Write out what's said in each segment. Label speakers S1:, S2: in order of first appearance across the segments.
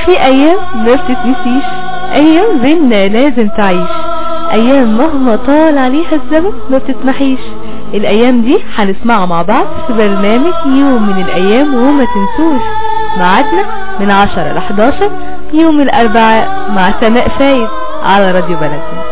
S1: في ايام ما بتتنسيش ايام بينا لازم تعيش ايام مهما طال عليها الزمن ما بتتمحيش الايام دي هنسمعها مع بعض في برنامج يوم من الايام وما تنسوش ميعادنا من 10 ل 11 يوم الاربعاء مع سماء فايد على راديو بلدنا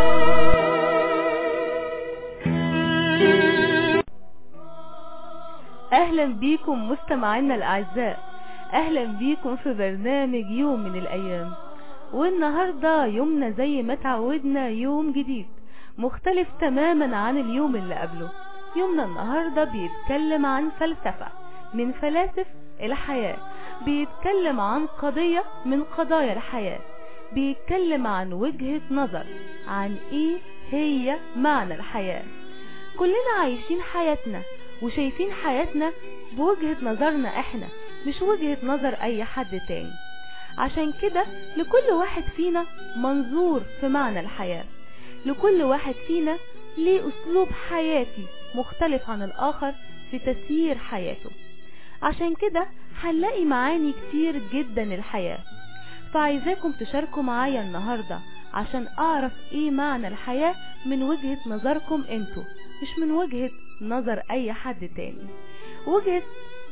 S1: اهلا بيكم مستمعينا الاعزاء اهلا بيكم في برنامج يوم من الايام والنهاردة يومنا زي ما تعودنا يوم جديد مختلف تماما عن اليوم اللي قبله يومنا النهاردة بيتكلم عن فلسفة من فلاسف الحياة بيتكلم عن قضية من قضايا الحياة بيتكلم عن وجهة نظر عن ايه هي معنى الحياة كلنا عايشين حياتنا وشايفين حياتنا بوجهة نظرنا احنا مش وجهة نظر اي حد تاني عشان كده لكل واحد فينا منظور في معنى الحياة لكل واحد فينا ليه اسلوب حياتي مختلف عن الاخر في تسيير حياته عشان كده هنلاقي معاني كتير جدا للحياة فعايزاكم تشاركوا معايا النهاردة عشان اعرف ايه معنى الحياة من وجهة نظركم انتوا مش من وجهة نظر اي حد تاني وجهة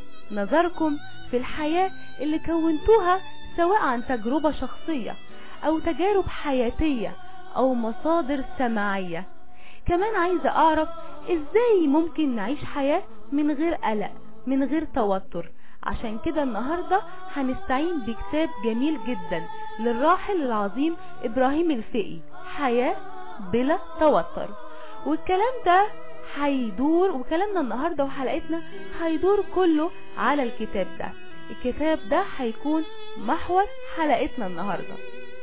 S1: نظركم في الحياة اللي كونتوها سواء عن تجربة شخصية او تجارب حياتية او مصادر سماعية كمان عايزة اعرف ازاي ممكن نعيش حياة من غير قلق من غير توتر عشان كده النهاردة هنستعين بكتاب جميل جدا للراحل العظيم ابراهيم الفقي حياة بلا توتر والكلام ده هيدور وكلامنا النهاردة وحلقتنا هيدور كله على الكتاب ده الكتاب ده هيكون محور حلقتنا النهاردة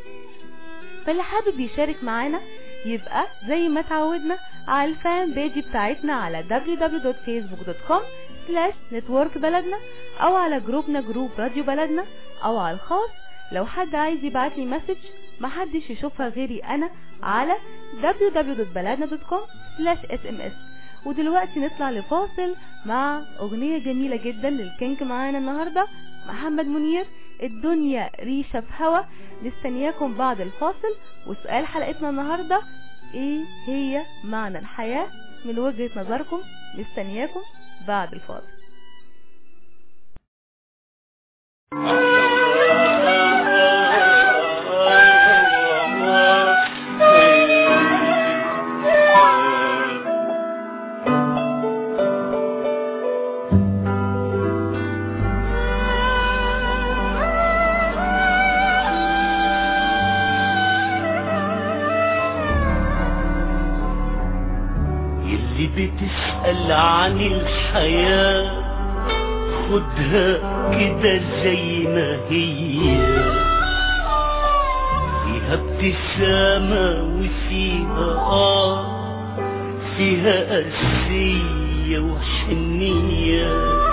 S1: فاللي حابب يشارك معانا يبقى زي ما تعودنا على الفان بيج بتاعتنا على www.facebook.com نتورك بلدنا او على جروبنا جروب راديو بلدنا او على الخاص لو حد عايز يبعت لي مسج محدش يشوفها غيري انا على www.baladna.com sms ودلوقتي نطلع لفاصل مع اغنية جميلة جدا للكينج معانا النهاردة محمد منير الدنيا ريشة في هوا مستنياكم بعد الفاصل وسؤال حلقتنا النهاردة ايه هي معنى الحياة من وجهة نظركم مستنياكم بعد الفاصل
S2: اللي بتسأل عن الحياة خدها كده زي ما هي فيها ابتسامة وفيها آه فيها قاسية وحنية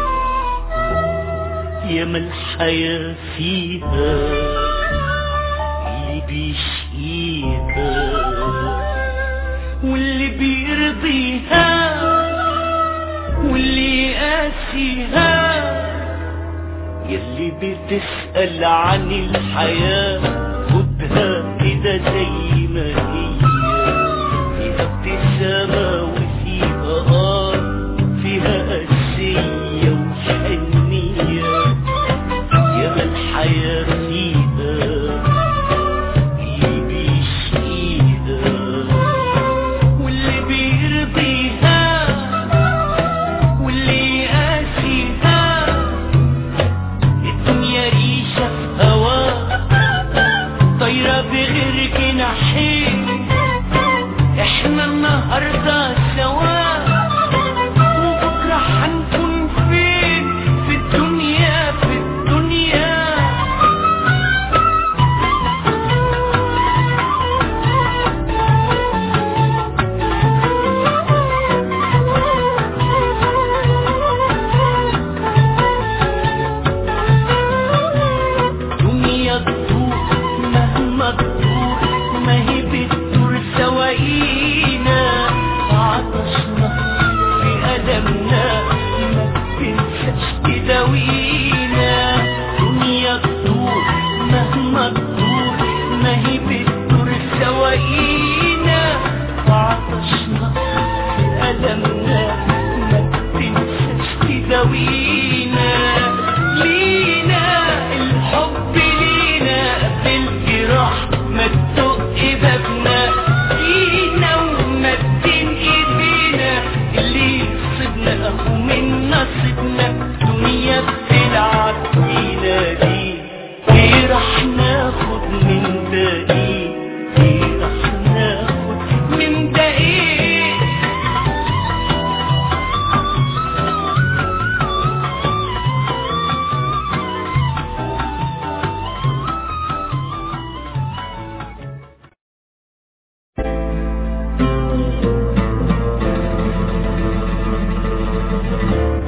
S2: ياما الحياة فيها اللي بيشقيها واللي بيرضيها واللي يقاسيها يلي بتسأل عن الحياة خدها كده زي ما هي فيها ابتسامة وفيها آه فيها قاسية وحنية ياما الحياة فيها اللي بيشقيها واللي بيرضيها واللي يقاسيها الدنيا ريشة في هوا طايرة بغير جناح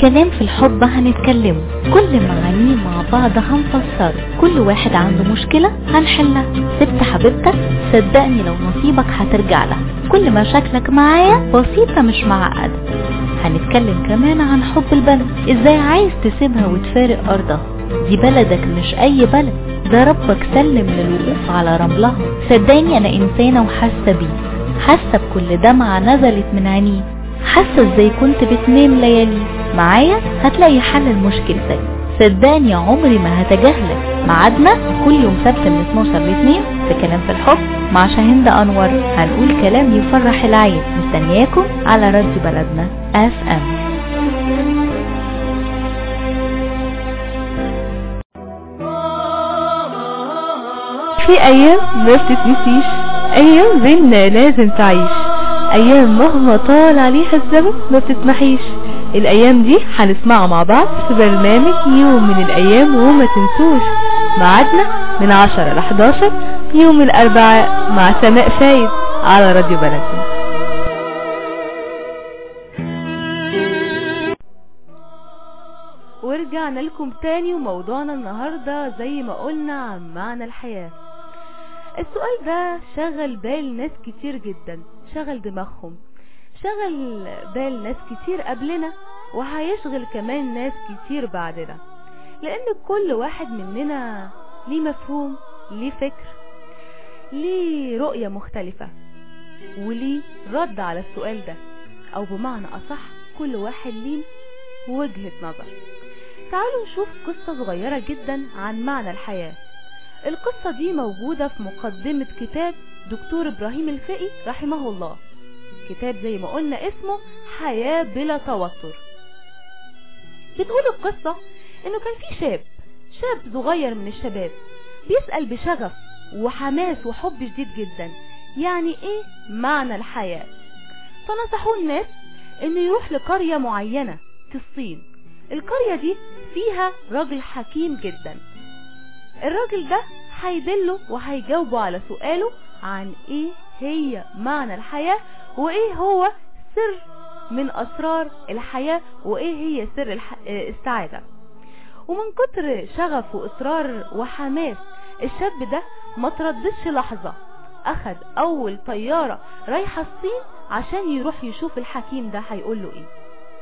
S3: كلام في الحب هنتكلمه كل معانيه مع بعض هنفسره كل واحد عنده مشكلة هنحلها سبت حبيبتك صدقني لو نصيبك هترجع لها كل مشاكلك معايا بسيطة مش معقدة هنتكلم كمان عن حب البلد ازاي عايز تسيبها وتفارق ارضها دي بلدك مش اي بلد ده ربك سلم للوقوف على رملها صدقني انا انسانة وحاسة بيه حاسة بكل دمعة نزلت من عينيه حاسة ازاي كنت بتنام ليالي معايا هتلاقي حل لمشكلتك صدقني عمري ما هتجاهلك ميعادنا كل يوم سبت من 12 ل 2 في كلام في الحب مع شاهند انور هنقول كلام يفرح العين مستنياكم على راديو بلدنا اف ام
S1: في ايام ما بتتنسيش ايام بينا لازم تعيش ايام مهما طال عليها الزمن ما بتسمحيش الايام دي هنسمعها مع بعض في برنامج يوم من الايام وما تنسوش ميعادنا من 10 ل 11 يوم الاربعاء مع سماء فايد على راديو بلدنا ورجعنا لكم تاني وموضوعنا النهاردة زي ما قلنا عن معنى الحياة السؤال ده شغل بال ناس كتير جدا شغل دماغهم شغل بال ناس كتير قبلنا وهيشغل كمان ناس كتير بعدنا لان كل واحد مننا ليه مفهوم ليه فكر ليه رؤية مختلفة وليه رد على السؤال ده او بمعنى اصح كل واحد ليه وجهة نظر تعالوا نشوف قصة صغيرة جدا عن معنى الحياة القصة دي موجودة في مقدمة كتاب دكتور إبراهيم الفقي رحمه الله كتاب زي ما قلنا اسمه حياة بلا توتر بتقول القصة انه كان في شاب شاب صغير من الشباب بيسأل بشغف وحماس وحب شديد جدا يعني ايه معنى الحياة فنصحوا الناس انه يروح لقرية معينة في الصين القرية دي فيها راجل حكيم جدا الراجل ده هيدله وهيجاوبه على سؤاله عن ايه هي معنى الحياة وايه هو سر من اسرار الحياة وايه هي سر الح... السعادة ومن كتر شغف واصرار وحماس الشاب ده ما ترددش لحظة اخد اول طيارة رايحة الصين عشان يروح يشوف الحكيم ده هيقول له ايه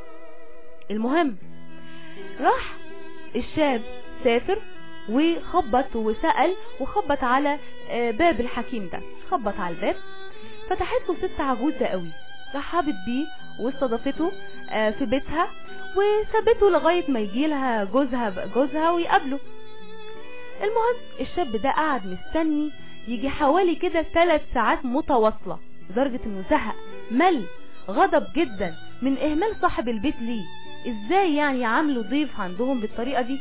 S1: المهم راح الشاب سافر وخبط وسأل وخبط على باب الحكيم ده خبط على الباب فتحت له ست عجوزة قوي رحبت بيه واستضافته في بيتها وسابته لغاية ما يجي لها جوزها جوزها ويقابله المهم الشاب ده قعد مستني يجي حوالي كده ثلاث ساعات متواصلة لدرجة انه زهق مل غضب جدا من اهمال صاحب البيت ليه ازاي يعني يعاملوا ضيف عندهم بالطريقة دي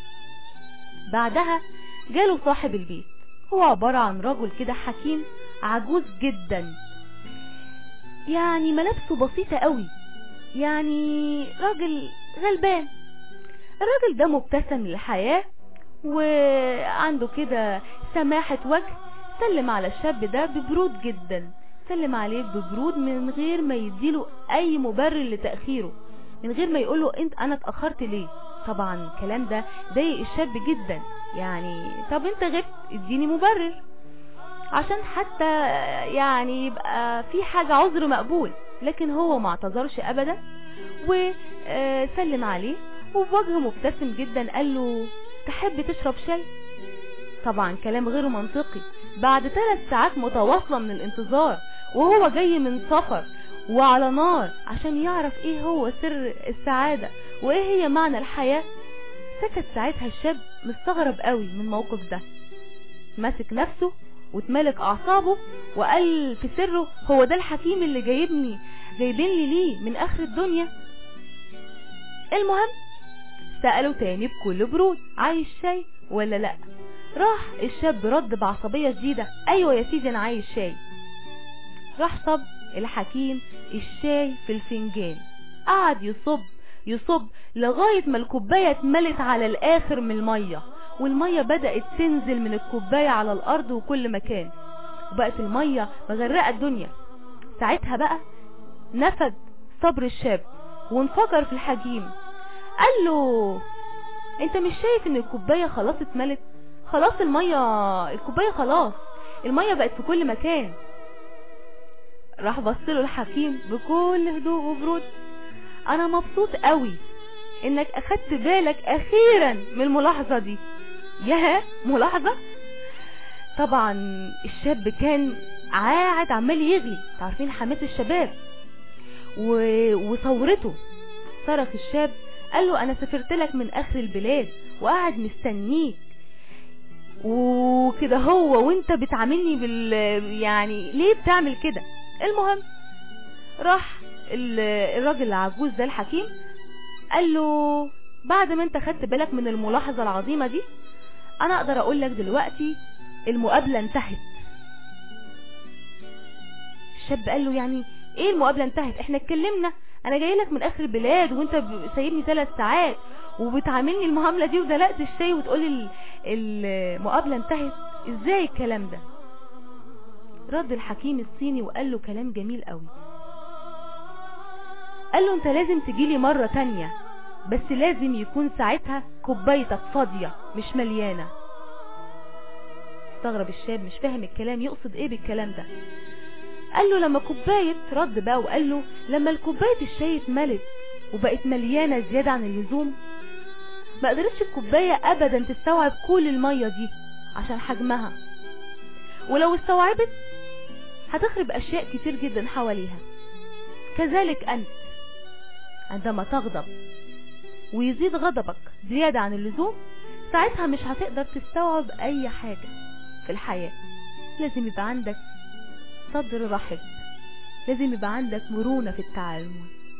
S1: بعدها جاله صاحب البيت هو عبارة عن رجل كده حكيم عجوز جدا يعني ملابسه بسيطة قوي يعني راجل غلبان الراجل ده مبتسم للحياة وعنده كده سماحة وجه سلم على الشاب ده ببرود جدا سلم عليه ببرود من غير ما يديله اي مبرر لتأخيره من غير ما يقوله انت انا اتأخرت ليه طبعا الكلام ده ضايق الشاب جدا يعني طب انت غبت اديني مبرر عشان حتى يعني يبقى في حاجة عذر مقبول لكن هو ما اعتذرش ابدا وسلم عليه وبوجه مبتسم جدا قال له تحب تشرب شاي طبعا كلام غير منطقي بعد ثلاث ساعات متواصلة من الانتظار وهو جاي من سفر وعلى نار عشان يعرف ايه هو سر السعادة وايه هي معنى الحياة سكت ساعتها الشاب مستغرب قوي من الموقف ده مسك نفسه واتملك اعصابه وقال في سره هو ده الحكيم اللي جايبني جايبين لي ليه من اخر الدنيا المهم سأله تاني بكل برود عايز شاي ولا لا راح الشاب رد بعصبية شديدة ايوه يا سيدي انا عايز شاي راح صب الحكيم الشاي في الفنجان قعد يصب يصب لغاية ما الكوباية اتملت على الاخر من المية والمية بدأت تنزل من الكوباية على الارض وكل مكان وبقت المية مغرقة الدنيا ساعتها بقى نفد صبر الشاب وانفجر في الحكيم قال له انت مش شايف ان الكوباية خلاص اتملت خلاص المية الكوباية خلاص المية بقت في كل مكان راح بصله الحكيم بكل هدوء وبرود انا مبسوط قوي انك اخدت بالك اخيرا من الملاحظة دي ياه ملاحظة طبعا الشاب كان قاعد عمال يغلي تعرفين حماس الشباب و... وثورته صرخ الشاب قال له انا سافرت لك من اخر البلاد وقاعد مستنيك وكده هو وانت بتعاملني بال يعني ليه بتعمل كده المهم راح ال- الراجل العجوز ده الحكيم قال له بعد ما انت خدت بالك من الملاحظة العظيمة دي انا اقدر اقول لك دلوقتي المقابلة انتهت الشاب قال له يعني ايه المقابلة انتهت احنا اتكلمنا انا جاي لك من اخر البلاد وانت ب- سايبني ثلاث ساعات وبتعاملني المعاملة دي ودلقت الشاي وتقولي ال- المقابلة انتهت ازاي الكلام ده رد الحكيم الصيني وقال له كلام جميل قوي قال له انت لازم تجيلي مرة تانية بس لازم يكون ساعتها كوبايتك فاضية مش مليانة استغرب الشاب مش فاهم الكلام يقصد ايه بالكلام ده قال له لما كوباية رد بقى وقال له لما الكوباية الشاي اتملت وبقت مليانة زيادة عن اللزوم ما قدرتش الكوباية ابدا تستوعب كل المية دي عشان حجمها ولو استوعبت هتخرب اشياء كتير جدا حواليها كذلك انت عندما تغضب ويزيد غضبك زيادة عن اللزوم ساعتها مش هتقدر تستوعب اي حاجة في الحياة لازم يبقى عندك صدر رحب لازم يبقى عندك مرونة في التعامل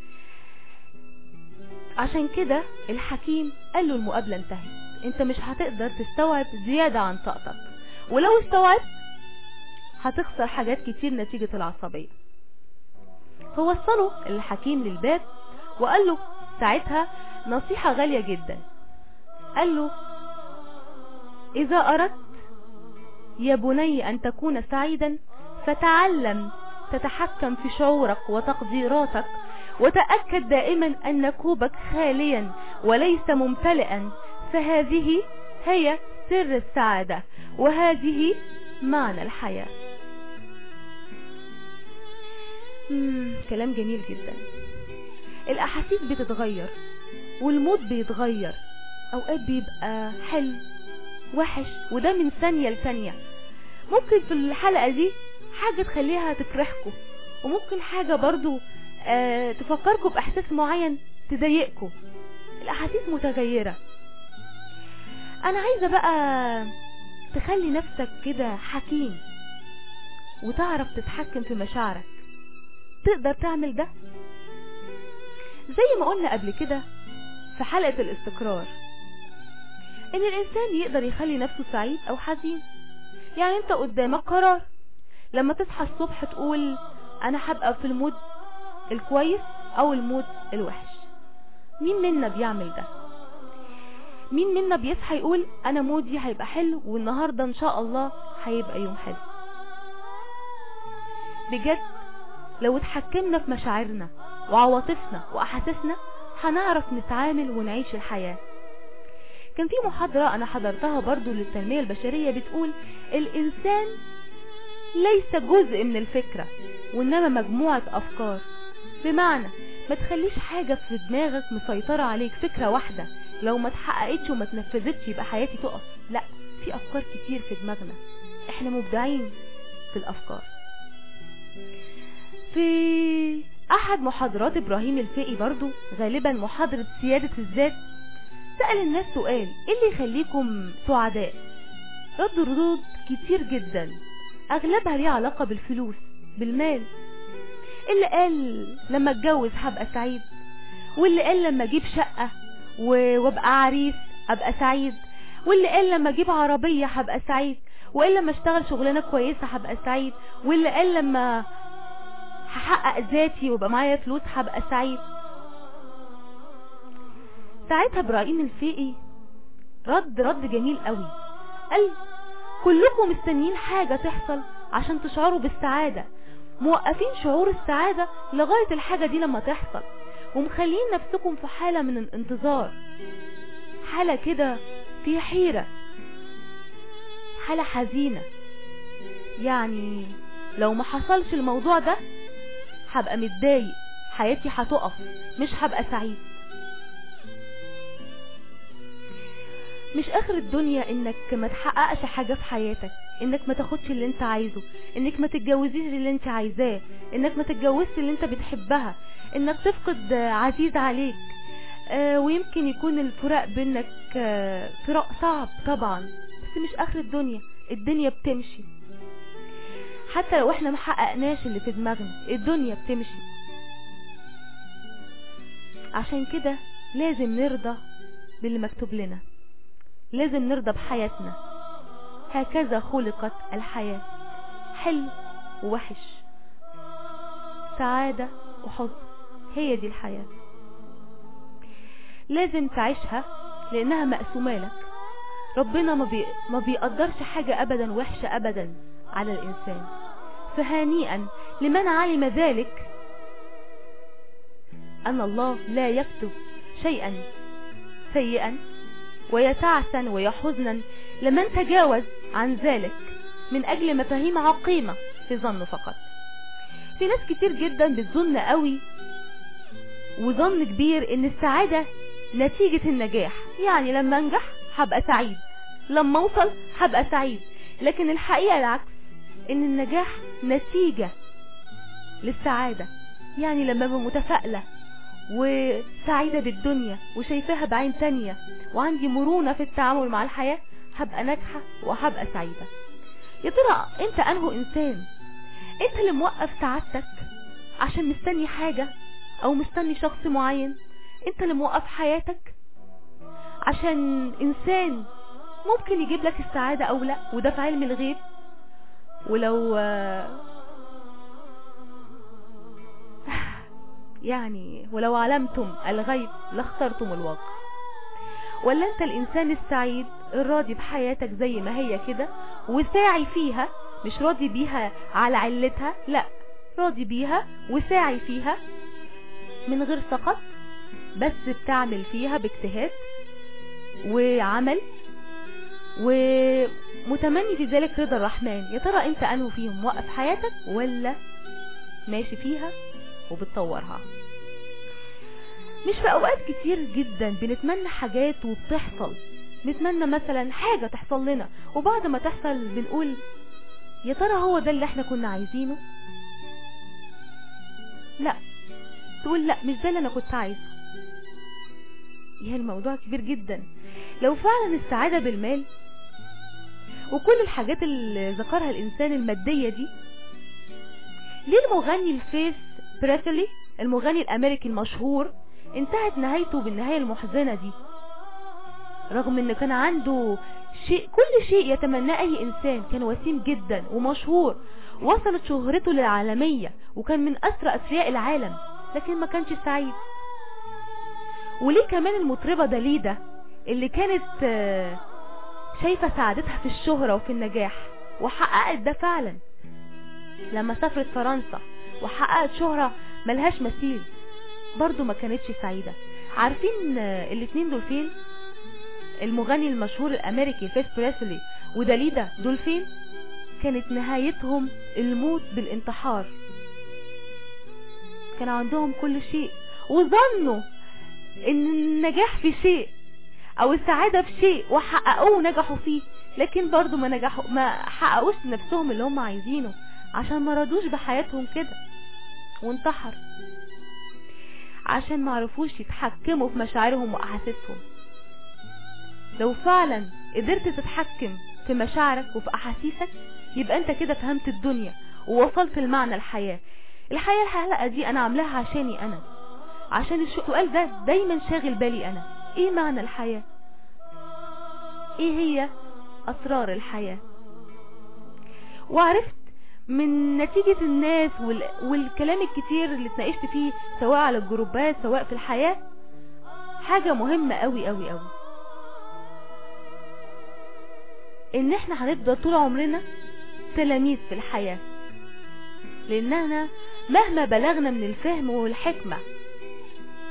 S1: عشان كده الحكيم قال له المقابلة انتهت انت مش هتقدر تستوعب زيادة عن طاقتك ولو استوعبت هتخسر حاجات كتير نتيجة العصبية فوصله الحكيم للباب وقال له ساعتها نصيحة غالية جدا قال له إذا أردت يا بني أن تكون سعيدا فتعلم تتحكم في شعورك وتقديراتك وتأكد دائما أن كوبك خاليا وليس ممتلئا فهذه هي سر السعادة وهذه معنى الحياة مم، كلام جميل جدا الأحاسيس بتتغير والمود بيتغير أوقات بيبقى حلو وحش وده من ثانية لثانية ممكن في الحلقة دي حاجة تخليها تفرحكم وممكن حاجة برضو آه تفكركم بإحساس معين تضايقكم الأحاسيس متغيرة أنا عايزة بقى تخلي نفسك كده حكيم وتعرف تتحكم في مشاعرك تقدر تعمل ده زي ما قلنا قبل كده في حلقة الاستقرار ان الانسان يقدر يخلي نفسه سعيد او حزين يعني انت قدامك قرار لما تصحى الصبح تقول انا هبقى في المود الكويس او المود الوحش مين منا بيعمل ده مين منا بيصحى يقول انا مودي هيبقى حلو والنهاردة ان شاء الله هيبقى يوم حلو بجد لو اتحكمنا في مشاعرنا وعواطفنا واحاسيسنا هنعرف نتعامل ونعيش الحياة كان في محاضرة انا حضرتها برضو للتنمية البشرية بتقول الانسان ليس جزء من الفكرة وانما مجموعة افكار بمعنى ما تخليش حاجة في دماغك مسيطرة عليك فكرة واحدة لو ما اتحققتش وما تنفذتش يبقى حياتي تقف لا في افكار كتير في دماغنا احنا مبدعين في الافكار في احد محاضرات ابراهيم الفقي برضو غالبا محاضرة سيادة الذات سأل الناس سؤال ايه اللي يخليكم سعداء ردوا ردود كتير جدا اغلبها ليها علاقة بالفلوس بالمال اللي قال لما اتجوز هبقى سعيد واللي قال لما اجيب شقة و- وابقى عريس ابقى سعيد واللي قال لما اجيب عربية هبقى سعيد وقال لما اشتغل شغلانة كويسة هبقى سعيد واللي قال لما هحقق ذاتي ويبقى معايا فلوس هبقى سعيد ساعتها ابراهيم الفقي رد رد جميل قوي قال كلكم مستنيين حاجة تحصل عشان تشعروا بالسعادة موقفين شعور السعادة لغاية الحاجة دي لما تحصل ومخلين نفسكم في حالة من الانتظار حالة كده فيها حيرة حالة حزينة يعني لو ما حصلش الموضوع ده هبقى متضايق حياتي هتقف مش هبقى سعيد مش اخر الدنيا انك ما تحققش حاجة في حياتك انك ما تاخدش اللي انت عايزه انك ما تتجوزيش اللي انت عايزاه انك ما تتجوزش اللي انت بتحبها انك تفقد عزيز عليك آه ويمكن يكون الفراق بينك آه فراق صعب طبعا بس مش اخر الدنيا الدنيا بتمشي حتى لو احنا محققناش اللي في دماغنا الدنيا بتمشي عشان كده لازم نرضى باللي مكتوب لنا لازم نرضى بحياتنا هكذا خلقت الحياة حلو ووحش سعادة وحزن هي دي الحياة لازم تعيشها لانها مقسومة لك ربنا ما, بي... ما بيقدرش حاجة ابدا وحشة ابدا على الانسان فهنيئا لمن علم ذلك ان الله لا يكتب شيئا سيئا ويتعسا ويحزنا لمن تجاوز عن ذلك من اجل مفاهيم عقيمة في ظنه فقط في ناس كتير جدا بتظن قوي وظن كبير ان السعادة نتيجة النجاح يعني لما انجح هبقى سعيد لما اوصل هبقى سعيد لكن الحقيقة العكس ان النجاح نتيجة للسعادة يعني لما ابقى متفائلة وسعيدة بالدنيا وشايفاها بعين تانية وعندي مرونة في التعامل مع الحياة هبقى ناجحة وهبقى سعيدة يا ترى انت انه انسان انت اللي موقف سعادتك عشان مستني حاجة او مستني شخص معين انت اللي موقف حياتك عشان انسان ممكن يجيب لك السعادة او لا وده في علم الغيب ولو يعني ولو علمتم الغيب لاخترتم الواقع ولا انت الانسان السعيد الراضي بحياتك زي ما هي كده وساعي فيها مش راضي بيها على علتها لا راضي بيها وساعي فيها من غير سقط بس بتعمل فيها باجتهاد وعمل ومتمني في ذلك رضا الرحمن يا ترى انت انه فيهم وقف حياتك ولا ماشي فيها وبتطورها مش في اوقات كتير جدا بنتمنى حاجات وبتحصل نتمنى مثلا حاجة تحصل لنا وبعد ما تحصل بنقول يا ترى هو ده اللي احنا كنا عايزينه لا تقول لا مش ده اللي انا كنت عايزه يا الموضوع كبير جدا لو فعلا السعادة بالمال وكل الحاجات اللي ذكرها الانسان المادية دي ليه المغني الفيس بريسلي المغني الامريكي المشهور انتهت نهايته بالنهاية المحزنة دي رغم ان كان عنده شيء كل شيء يتمناه اي انسان كان وسيم جدا ومشهور وصلت شهرته للعالمية وكان من اسرى اثرياء العالم لكن ما كانش سعيد وليه كمان المطربة داليدا اللي كانت شايفة سعادتها في الشهرة وفي النجاح وحققت ده فعلا لما سافرت فرنسا وحققت شهرة ملهاش مثيل برضو ما كانتش سعيدة عارفين الاتنين دول فين المغني المشهور الامريكي فيس بريسلي وداليدا دول فين كانت نهايتهم الموت بالانتحار كان عندهم كل شيء وظنوا ان النجاح في شيء او السعادة في شيء وحققوه ونجحوا فيه لكن برضو ما نجحوا ما حققوش نفسهم اللي هم عايزينه عشان ما رضوش بحياتهم كده وانتحر عشان ما عرفوش يتحكموا في مشاعرهم واحاسيسهم لو فعلا قدرت تتحكم في مشاعرك وفي احاسيسك يبقى انت كده فهمت الدنيا ووصلت لمعنى الحياة الحياة الحلقة دي انا عاملاها عشاني انا عشان السؤال ده دايما شاغل بالي انا ايه معنى الحياة ايه هي اسرار الحياة وعرفت من نتيجة الناس وال... والكلام الكتير اللي اتناقشت فيه سواء على الجروبات سواء في الحياة حاجة مهمة قوي قوي قوي ان احنا هنفضل طول عمرنا تلاميذ في الحياة لاننا مهما بلغنا من الفهم والحكمة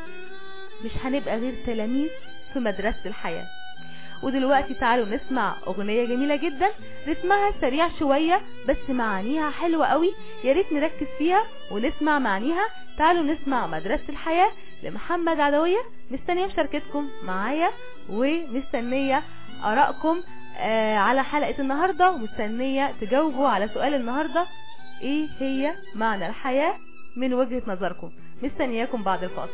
S1: مش هنبقى غير تلاميذ في مدرسة الحياة ودلوقتي تعالوا نسمع اغنية جميلة جدا رتمها سريع شوية بس معانيها حلوة قوي يا ريت نركز فيها ونسمع معانيها تعالوا نسمع مدرسة الحياة لمحمد عدوية مستنية مشاركتكم معايا ومستنية ارائكم آه على حلقة النهاردة ومستنية تجاوبوا على سؤال النهاردة ايه هي معنى الحياة من وجهة نظركم مستنياكم بعد الفاصل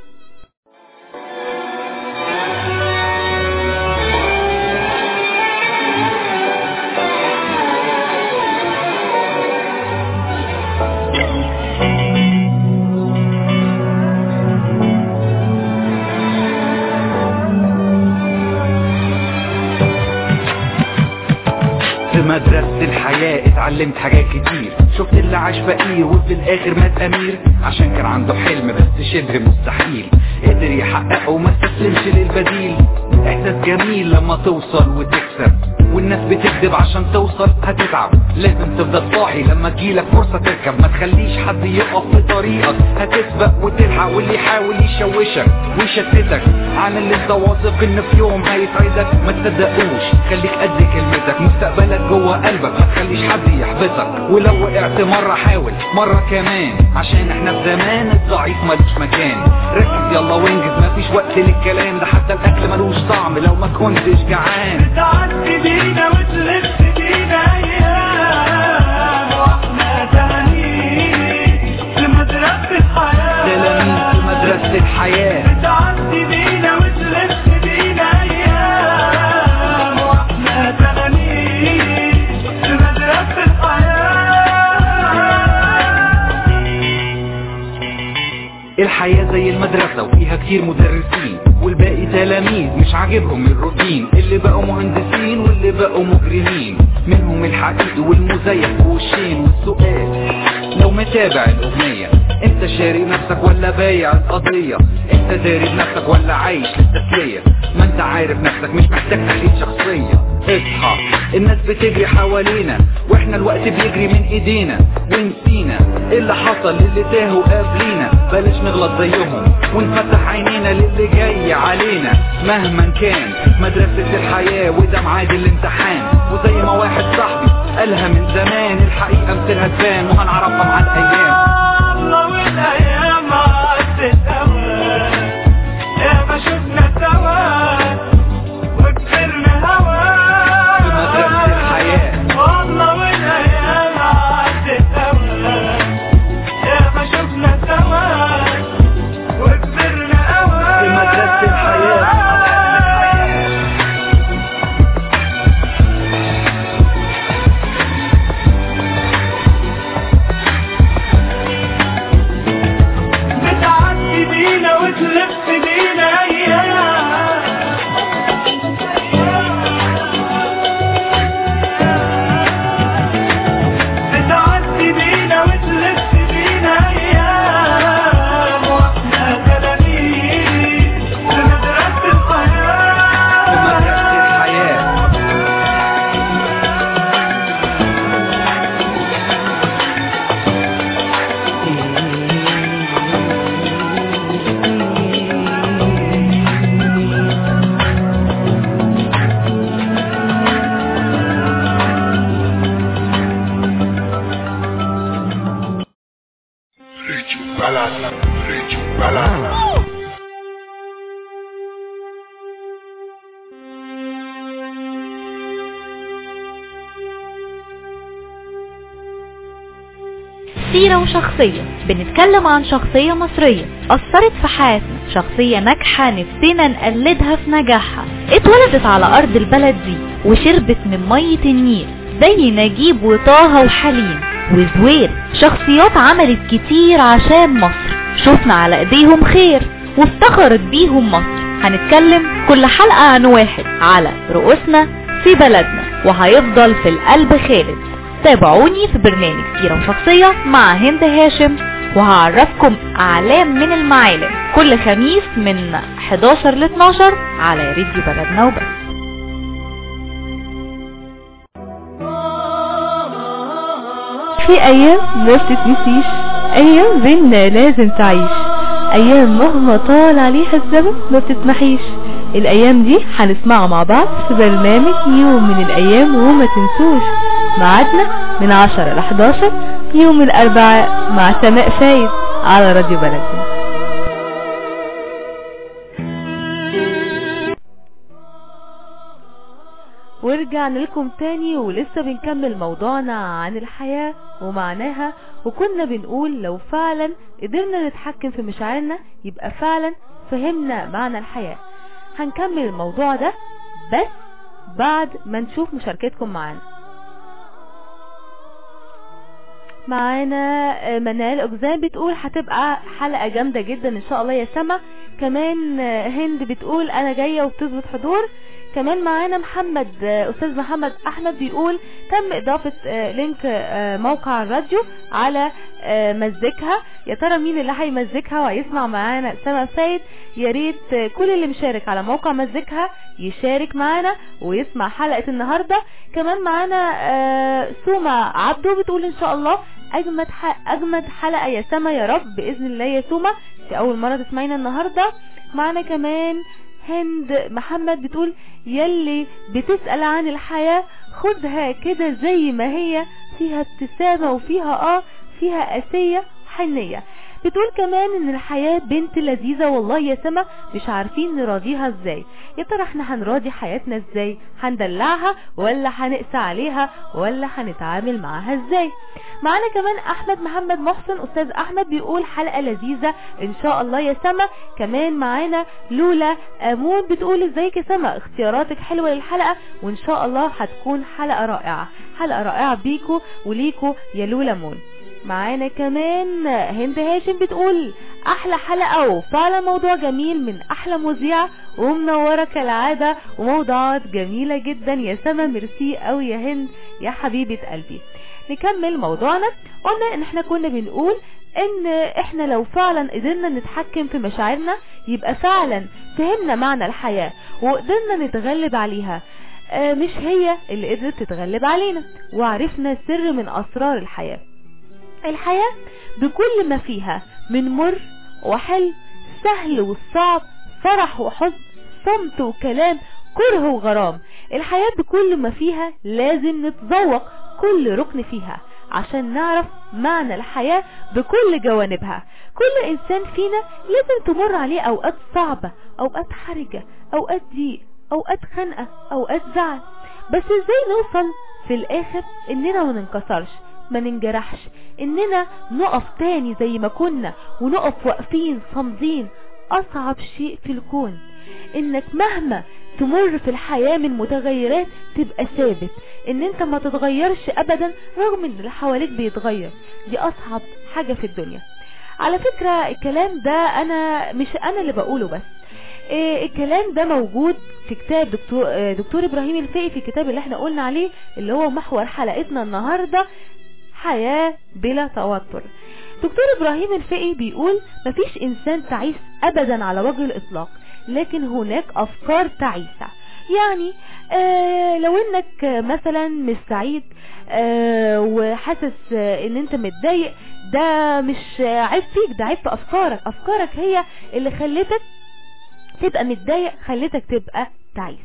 S4: في مدرسة الحياة اتعلمت حاجات كتير شفت اللي عاش فقير وفي الاخر مات امير عشان كان عنده حلم بس شبه مستحيل قدر يحققه وما استسلمش للبديل احساس جميل لما توصل وتكسب والناس بتكذب عشان توصل هتتعب لازم تفضل صاحي لما تجيلك فرصة تركب ما تخليش حد يقف في طريقك هتسبق وتلحق واللي يحاول يشوشك ويشتتك عن اللي انت واثق ان في يوم هيسعدك ما تصدقوش خليك قد كلمتك مستقبلك جوه قلبك ما تخليش حد يحبطك ولو وقعت مرة حاول مرة كمان عشان احنا في زمان الضعيف ملوش مكان ركز يلا وانجز مفيش وقت للكلام ده حتى الاكل ملوش طعم لو ما كنتش جعان
S2: تعدي بينا وتلف بينا ايام واحنا تلاميذ في مدرسة الحياة
S4: تلاميذ في مدرسة الحياة
S2: تعدي بينا وتلف بينا ايام واحنا تلاميذ في مدرسة الحياة
S4: الحياة زي المدرسة وفيها كتير مدرسين والباقي تلاميذ مش عاجبهم الروتين اللي بقوا مهندسين واللي بقوا مجرمين منهم الحقيقي والمزيف ووشين والسؤال لو متابع الأغنية انت شاري نفسك ولا بايع القضية انت داري بنفسك ولا عايش للتسلية ما انت عارف نفسك مش محتاج تحليل شخصية اصحى الناس بتجري حوالينا واحنا الوقت بيجري من ايدينا ونسينا إيه اللي حصل للي تاهوا قبلينا بلاش نغلط زيهم ونفتح عينينا للي جاي علينا مهما كان مدرسة الحياة وده ميعاد الامتحان وزي ما واحد صاحبي قالها من زمان الحقيقة مثلها تبان وهنعرفها مع الايام
S2: الله والايام عدت اوان يا ما شفنا سوا وكبرنا هوا
S4: في مدرسة الحياة
S2: والله والايام عدت اوان يا ما شفنا سوا وكبرنا هوا
S4: في مدرسة الحياة
S2: بتعدي بينا وتلف بينا ايام بتعدي بينا وتلف بينا ايام واحنا تلاميذ في مدرسة
S4: في
S2: الحياة
S4: مدرسة الحياة
S3: سيرة وشخصية بنتكلم عن شخصية مصرية أثرت في حياتنا شخصية ناجحة نفسنا نقلدها في نجاحها اتولدت على أرض البلد دي وشربت من مية النيل زي نجيب وطه وحليم وزوير شخصيات عملت كتير عشان مصر شفنا على ايديهم خير وافتخرت بيهم مصر هنتكلم كل حلقة عن واحد على رؤوسنا في بلدنا وهيفضل في القلب خالد تابعوني في برنامج سيرة وشخصية مع هند هاشم وهعرفكم أعلام من المعالم كل خميس من 11 ل 12 على راديو بلدنا وبس
S1: في ايام ما بتتنسيش ايام بينا لازم تعيش الايام مهما طال عليها الزمن ما بتسمحيش الايام دي هنسمعها مع بعض في برنامج يوم من الايام وما تنسوش ميعادنا من 10 ل 11 يوم الاربعاء مع سماء فايد على راديو بلدنا ورجعنا لكم تاني ولسه بنكمل موضوعنا عن الحياة ومعناها وكنا بنقول لو فعلا قدرنا نتحكم في مشاعرنا يبقى فعلا فهمنا معنى الحياة هنكمل الموضوع ده بس بعد ما نشوف مشاركتكم معانا معانا منال أجزام بتقول هتبقى حلقة جامدة جدا ان شاء الله يا سما كمان هند بتقول انا جاية وبتثبت حضور كمان معانا محمد استاذ محمد احمد بيقول تم اضافة لينك موقع الراديو على مزيكها يا ترى مين اللي هيمزيكها وهيسمع معانا سما فايد يا ريت كل اللي مشارك على موقع مزيكها يشارك معانا ويسمع حلقة النهاردة كمان معانا سوما عبده بتقول ان شاء الله اجمد اجمد حلقة يا سما يا رب باذن الله يا سوما في اول مرة تسمعينا النهاردة معانا كمان هند محمد بتقول يلي بتسأل عن الحياة خدها كده زي ما هي فيها ابتسامة وفيها اه فيها قاسية حنية بتقول كمان ان الحياة بنت لذيذة والله يا سما مش عارفين نراضيها ازاي يا ترى احنا هنراضي حياتنا ازاي هندلعها ولا هنقسى عليها ولا هنتعامل معاها ازاي معانا كمان احمد محمد محسن استاذ احمد بيقول حلقة لذيذة ان شاء الله يا سما كمان معانا لولا امون بتقول ازيك يا سما اختياراتك حلوة للحلقة وان شاء الله هتكون حلقة رائعة حلقة رائعة بيكو وليكو يا لولا مون معانا كمان هند هاشم بتقول احلى حلقة وفعلا موضوع جميل من احلى مذيعة ومنورة كالعادة وموضوعات جميلة جدا يا سما ميرسي قوي يا هند يا حبيبة قلبي نكمل موضوعنا قلنا ان احنا كنا بنقول ان احنا لو فعلا قدرنا نتحكم في مشاعرنا يبقى فعلا فهمنا معنى الحياة وقدرنا نتغلب عليها اه مش هي اللي قدرت تتغلب علينا وعرفنا سر من اسرار الحياة الحياة بكل ما فيها من مر وحلو سهل والصعب فرح وحزن صمت وكلام كره وغرام الحياة بكل ما فيها لازم نتذوق كل ركن فيها عشان نعرف معنى الحياة بكل جوانبها كل انسان فينا لازم تمر عليه اوقات صعبة اوقات حرجة اوقات ضيق اوقات خنقة اوقات زعل بس ازاي نوصل في الاخر اننا ما ننكسرش ما ننجرحش اننا نقف تاني زي ما كنا ونقف واقفين صامدين اصعب شيء في الكون انك مهما تمر في الحياة من متغيرات تبقى ثابت ان انت ما تتغيرش ابدا رغم ان اللي حواليك بيتغير دي اصعب حاجة في الدنيا على فكرة الكلام ده انا مش انا اللي بقوله بس إيه الكلام ده موجود في كتاب دكتور, دكتور ابراهيم الفقي في الكتاب اللي احنا قلنا عليه اللي هو محور حلقتنا النهاردة حياة بلا توتر دكتور ابراهيم الفقي بيقول مفيش انسان تعيس ابدا على وجه الاطلاق لكن هناك افكار تعيسة يعني آه لو انك مثلا مش سعيد آه وحاسس آه ان انت متضايق ده مش عيب فيك ده عيب في افكارك افكارك هي اللي خلتك تبقى متضايق خلتك تبقى تعيس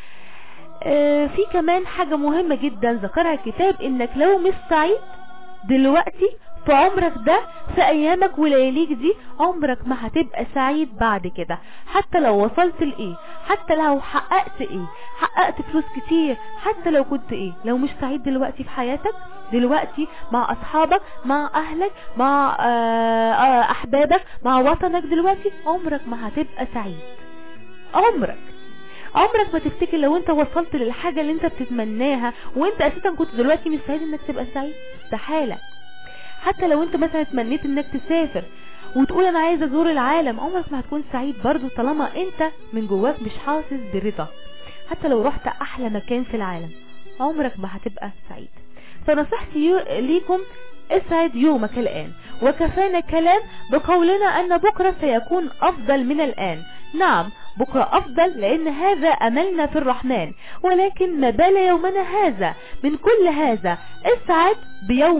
S1: آه في كمان حاجة مهمة جدا ذكرها الكتاب انك لو مش سعيد دلوقتي في عمرك ده في ايامك ولياليك دي عمرك ما هتبقى سعيد بعد كده حتى لو وصلت لايه حتى لو حققت ايه حققت فلوس كتير حتى لو كنت ايه لو مش سعيد دلوقتي في حياتك دلوقتي مع اصحابك مع اهلك مع احبابك مع وطنك دلوقتي عمرك ما هتبقى سعيد عمرك عمرك ما تفتكر لو انت وصلت للحاجة اللي انت بتتمناها وانت اساسا كنت دلوقتي مش سعيد انك تبقى سعيد استحالة حتى لو انت مثلا اتمنيت انك تسافر وتقول انا عايز ازور العالم عمرك ما هتكون سعيد برضو طالما انت من جواك مش حاسس برضا حتى لو رحت احلى مكان في العالم عمرك ما هتبقى سعيد فنصيحتي ليكم اسعد يومك الان وكفانا كلام بقولنا ان بكرة سيكون افضل من الان نعم بكرة افضل لان هذا املنا في الرحمن ولكن ما بال يومنا هذا من كل هذا اسعد بيومك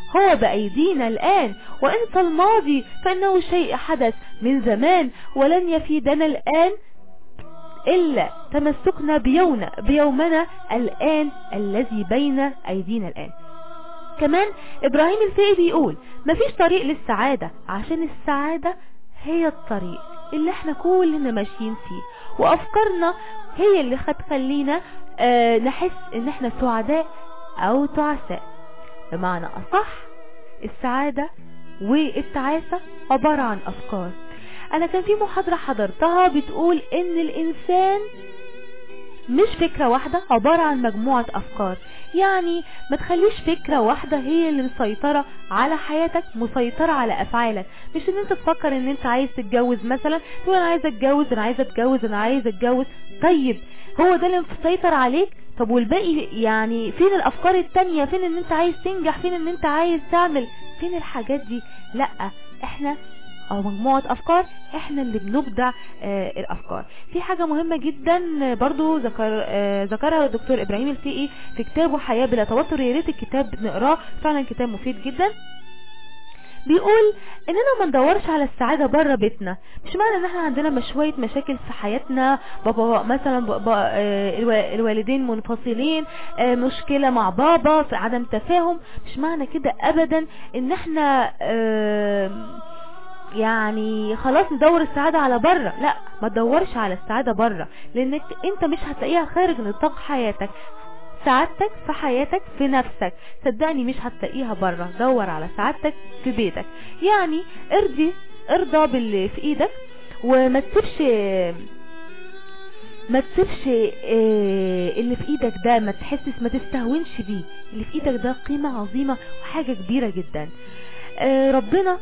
S1: هو بأيدينا الآن وانسى الماضي فإنه شيء حدث من زمان ولن يفيدنا الآن إلا تمسكنا بيومنا, بيومنا الآن الذي بين أيدينا الآن كمان إبراهيم الفقي بيقول مفيش طريق للسعادة عشان السعادة هي الطريق اللي احنا كلنا ماشيين فيه وأفكارنا هي اللي هتخلينا اه نحس ان احنا سعداء او تعساء بمعنى أصح السعادة والتعاسة عبارة عن أفكار أنا كان في محاضرة حضرتها بتقول إن الإنسان مش فكرة واحدة عبارة عن مجموعة أفكار يعني ما تخليش فكرة واحدة هي اللي مسيطرة على حياتك مسيطرة على أفعالك مش إن أنت تفكر إن أنت عايز تتجوز مثلا تقول أنا عايز أتجوز أنا عايز أتجوز أنا عايز أتجوز طيب هو ده اللي مسيطر عليك طب والباقي يعني فين الأفكار التانية فين إن أنت عايز تنجح فين إن أنت عايز تعمل فين الحاجات دي لا احنا او مجموعة افكار احنا اللي بنبدع آه الافكار في حاجة مهمة جدا برضو ذكر آه ذكرها الدكتور ابراهيم الفقي في كتابه حياة بلا توتر يا ريت الكتاب نقراه فعلا كتاب مفيد جدا بيقول اننا ما ندورش على السعادة بره بيتنا مش معنى ان احنا عندنا مش شوية مشاكل في حياتنا بابا مثلا بابا آه الوالدين منفصلين آه مشكلة مع بابا في عدم تفاهم مش معنى كده ابدا ان احنا آه يعني خلاص ندور السعادة على بره لا ما تدورش على السعادة بره لانك انت مش هتلاقيها خارج نطاق حياتك سعادتك في حياتك في نفسك صدقني مش هتلاقيها بره دور على سعادتك في بيتك يعني ارضي ارضى باللي في ايدك وما تسيبش ما تسيبش اللي في ايدك ده ما تحسس ما تستهونش بيه اللي في ايدك ده قيمة عظيمة وحاجة كبيرة جدا ربنا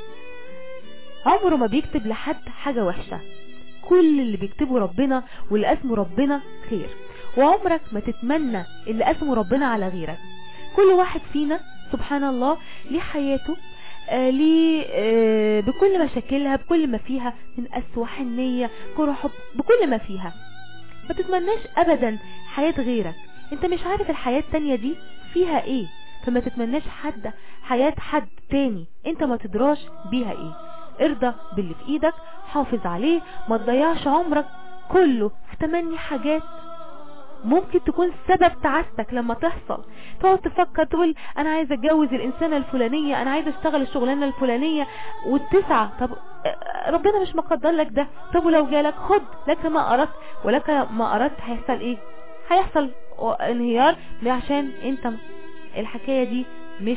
S1: عمره ما بيكتب لحد حاجة وحشة كل اللي بيكتبه ربنا واللي اسمه ربنا خير وعمرك ما تتمنى اللي اسمه ربنا على غيرك كل واحد فينا سبحان الله ليه حياته آه ليه آه بكل مشاكلها بكل ما فيها من أسوأ حنية كره حب بكل ما فيها ما تتمناش أبدا حياة غيرك انت مش عارف الحياة التانية دي فيها ايه فما تتمناش حد حياة حد تاني انت ما تدراش بيها ايه ارضى باللي في ايدك حافظ عليه ما تضيعش عمرك كله في تمني حاجات ممكن تكون سبب تعاستك لما تحصل تقعد تفكر تقول انا عايز اتجوز الانسانة الفلانية انا عايز اشتغل الشغلانة الفلانية والتسعة طب ربنا مش مقدر لك ده طب ولو جالك خد لك ما اردت ولك ما اردت هيحصل ايه هيحصل انهيار عشان انت الحكاية دي مش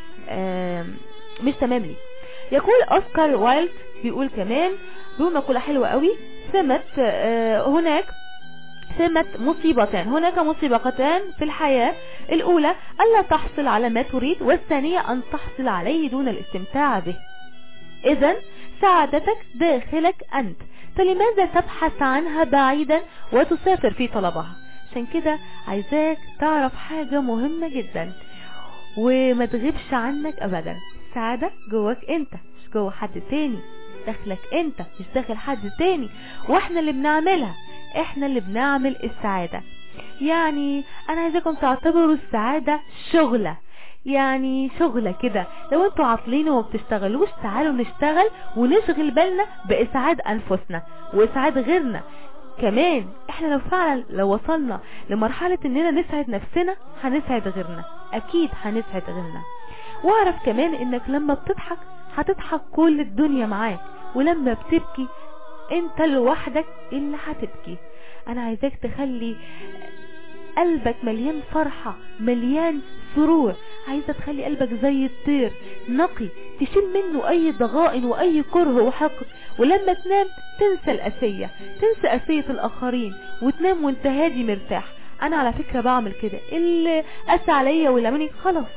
S1: مش تمام ليك يقول اوسكار وايلد بيقول كمان بيقول مقولة حلوة قوي ثمت هناك ثمة مصيبتان هناك مصيبتان في الحياة الأولى ألا تحصل على ما تريد والثانية أن تحصل عليه دون الاستمتاع به إذا سعادتك داخلك أنت فلماذا تبحث عنها بعيدا وتسافر في طلبها عشان كده عايزاك تعرف حاجة مهمة جدا وما تغيبش عنك أبدا السعادة جواك أنت مش جوا حد تاني داخلك أنت مش داخل حد تاني واحنا اللي بنعملها احنا اللي بنعمل السعادة يعني انا عايزاكم تعتبروا السعادة شغلة يعني شغلة كده لو انتوا عاطلين وما بتشتغلوش تعالوا نشتغل ونشغل بالنا باسعاد انفسنا واسعاد غيرنا كمان احنا لو فعلا لو وصلنا لمرحلة اننا نسعد نفسنا هنسعد غيرنا اكيد هنسعد غيرنا واعرف كمان انك لما بتضحك هتضحك كل الدنيا معاك ولما بتبكي انت لوحدك اللي هتبكي انا عايزاك تخلي قلبك مليان فرحة مليان سرور عايزة تخلي قلبك زي الطير نقي تشيل منه اي ضغائن واي كره وحقد ولما تنام تنسى الاسية تنسى اسية الاخرين وتنام وانت هادي مرتاح انا على فكرة بعمل كده اللي قسى عليا واللي عملي خلاص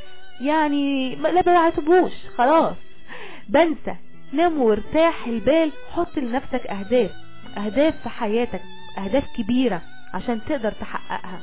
S1: يعني لا بعتبوش خلاص بنسى نام وارتاح البال حط لنفسك اهداف اهداف في حياتك اهداف كبيرة عشان تقدر تحققها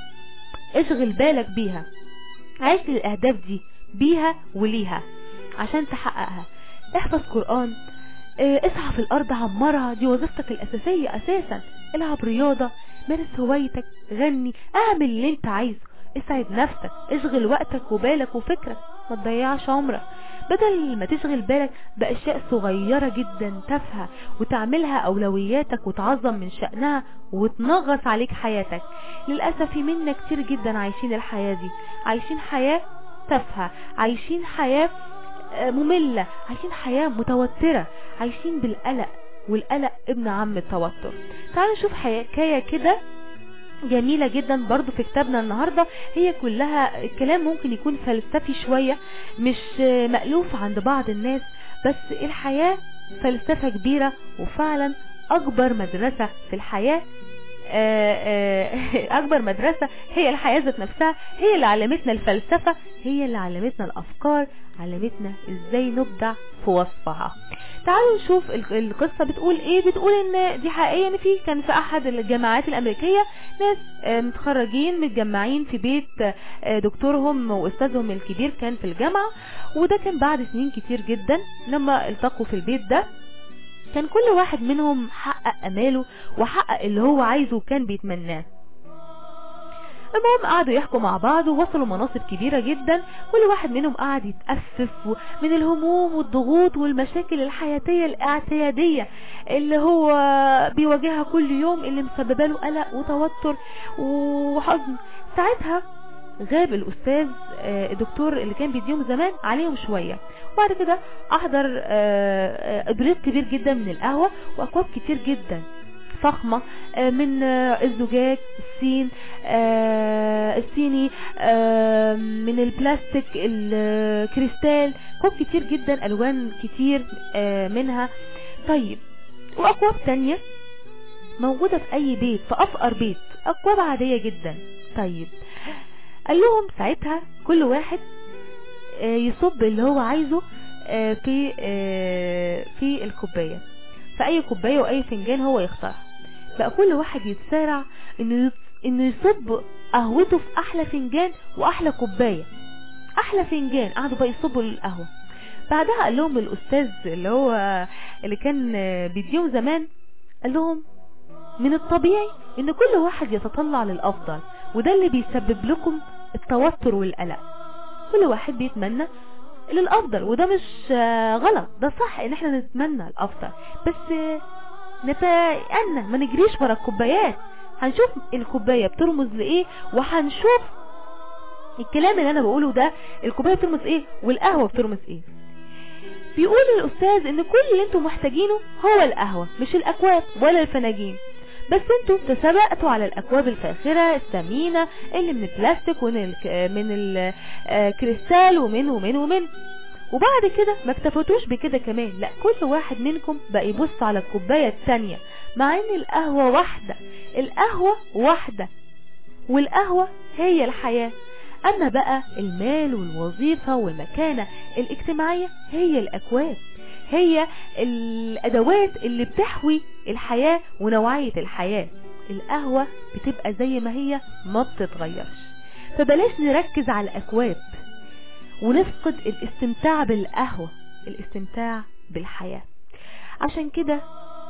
S1: اشغل بالك بيها عيش للاهداف دي بيها وليها عشان تحققها احفظ قرآن اه اسعى في الارض عمرها دي وظيفتك الاساسية اساسا العب رياضة مارس هوايتك غني اعمل اللي انت عايزه اسعد نفسك اشغل وقتك وبالك وفكرك ما تضيعش عمرك بدل ما تشغل بالك بأشياء صغيرة جدا تافهة وتعملها أولوياتك وتعظم من شأنها وتنغص عليك حياتك للأسف في منا كتير جدا عايشين الحياة دي عايشين حياة تافهة عايشين حياة آه، مملة عايشين حياة متوترة عايشين بالقلق والقلق ابن عم التوتر تعالوا نشوف حكاية كده جميلة جدا برضو في كتابنا النهاردة هي كلها كلام ممكن يكون فلسفي شوية مش آه، مألوف عند بعض الناس بس الحياة فلسفة كبيرة وفعلا أكبر مدرسة في الحياة آه، آه، أكبر مدرسة هي الحياة ذات نفسها هي اللي علمتنا الفلسفة هي اللي علمتنا الأفكار علمتنا إزاي نبدع في وصفها تعالوا نشوف ال- القصة بتقول إيه بتقول إن دي حقيقية إن في كان في أحد الجامعات الأمريكية ناس آه، متخرجين متجمعين في بيت آه، دكتورهم وأستاذهم الكبير كان في الجامعة وده كان بعد سنين كتير جدا لما التقوا في البيت ده كان كل واحد منهم حقق اماله وحقق اللي هو عايزه وكان بيتمناه المهم قعدوا يحكوا مع بعض ووصلوا مناصب كبيرة جدا كل واحد منهم قعد يتأسف من الهموم والضغوط والمشاكل الحياتية الاعتيادية اللي هو بيواجهها كل يوم اللي مسببه له قلق وتوتر وحزن ساعتها غاب الأستاذ آه، الدكتور اللي كان بيديهم زمان عليهم شوية وبعد كده أحضر آه، آه، إبريق كبير جدا من القهوة وأكواب كتير جدا فخمة آه، من آه، الزجاج السين آه، الصيني آه، من البلاستيك الكريستال كوب كتير جدا ألوان كتير آه، منها طيب وأكواب تانية موجودة في أي بيت في أفقر بيت أكواب عادية جدا طيب قال لهم ساعتها كل واحد آه، يصب اللي هو عايزه آه، في آه، في الكوباية في اي كوباية واي فنجان هو يختارها بقى كل واحد يتسارع انه يص- انه يصب قهوته في احلى فنجان واحلى كوباية احلى فنجان قعدوا بقى يصبوا القهوة بعدها قال لهم الاستاذ اللي هو اللي كان آه، بيديهم زمان قال لهم من الطبيعي ان كل واحد يتطلع للافضل وده اللي بيسبب لكم التوتر والقلق كل واحد بيتمنى للافضل وده مش آه، غلط ده صح ان احنا نتمنى الافضل بس آه، نتأنى ما نجريش ورا الكوبايات هنشوف الكوباية بترمز لايه وهنشوف الكلام اللي انا بقوله ده الكوباية بترمز ايه والقهوة بترمز ايه بيقول الاستاذ ان كل اللي انتم محتاجينه هو القهوة مش الاكواب ولا الفناجين بس انتوا تسابقتوا على الاكواب الفاخرة الثمينة اللي من البلاستيك ومن الك- من الكريستال ومن ومن ومن وبعد كده ما اكتفتوش بكده كمان لا كل واحد منكم بقى يبص على الكوباية التانية مع ان القهوة واحدة القهوة واحدة والقهوة هي الحياة اما بقى المال والوظيفة والمكانة الاجتماعية هي الاكواب هي الادوات اللي بتحوي الحياة ونوعية الحياة القهوة بتبقى زي ما هي ما بتتغيرش فبلاش نركز على الاكواب ونفقد الاستمتاع بالقهوة الاستمتاع بالحياة عشان كده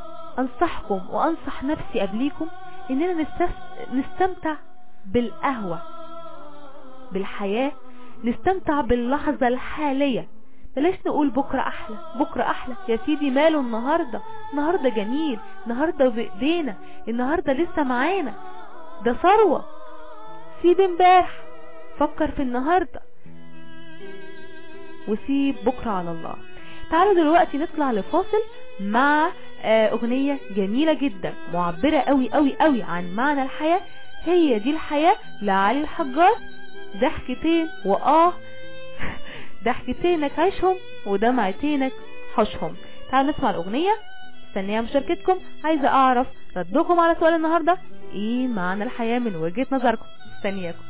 S1: انصحكم وانصح نفسي قبليكم اننا نستف- نستمتع بالقهوة بالحياة نستمتع باللحظة الحالية بلاش نقول بكرة احلى بكرة احلى يا سيدي ماله النهاردة النهاردة جميل النهاردة بايدينا النهاردة لسه معانا ده ثروة سيب امبارح فكر في النهاردة وسيب بكرة على الله تعالوا دلوقتي نطلع لفاصل مع آه، اغنية جميلة جدا معبرة قوي قوي قوي عن معنى الحياة هي دي الحياة لعلي الحجار ضحكتين واه ضحكتينك عيشهم ودمعتينك حشهم تعالوا نسمع الاغنية مستنية مشاركتكم عايزة اعرف ردكم على سؤال النهاردة ايه معنى الحياة من وجهة نظركم مستنياكم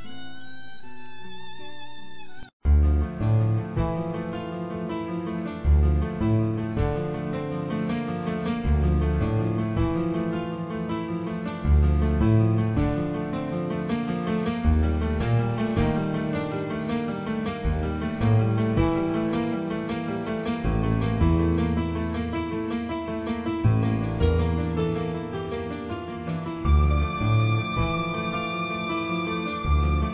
S5: Thank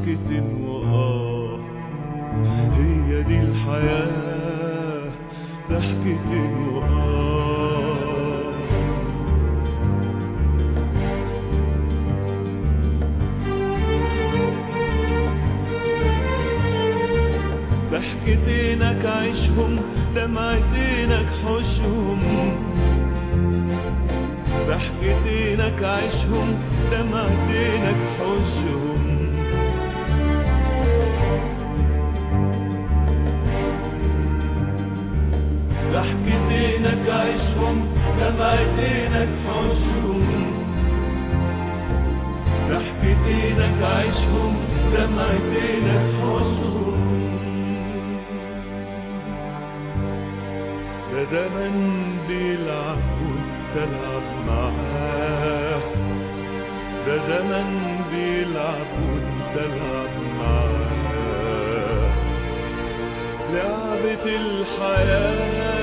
S2: ضحكة وآه هي دي الحياة ضحكة وآه ضحكتينك عيشهم دمعتينك حشهم ضحكتينك عيشهم دمعتينك حشهم ضحكتينك عيشهم دمعتينك حشهم ضحكتينك عيشهم دمعتينك حشهم ده زمن بيلعب وانت تلعب معاه ده زمن بيلعب وانت تلعب معاه لعبة الحياة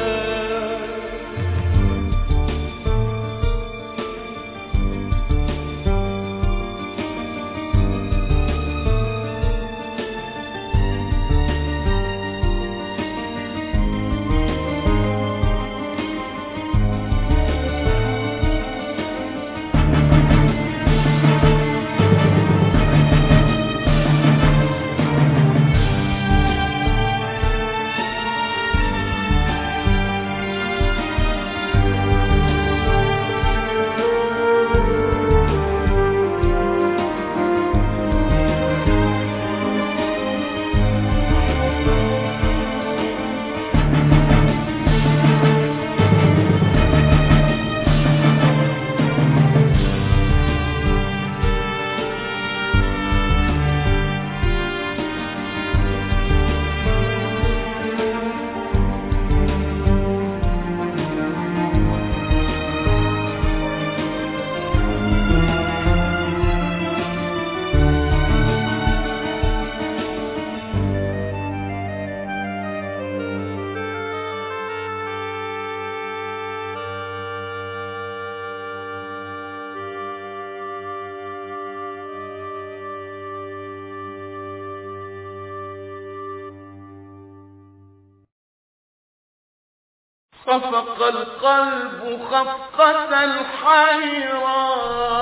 S5: خفق القلب خفقة الحيران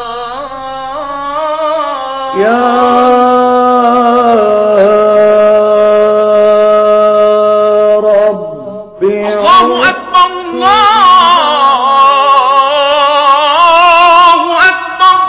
S2: يا رب
S5: الله أكبر الله أكبر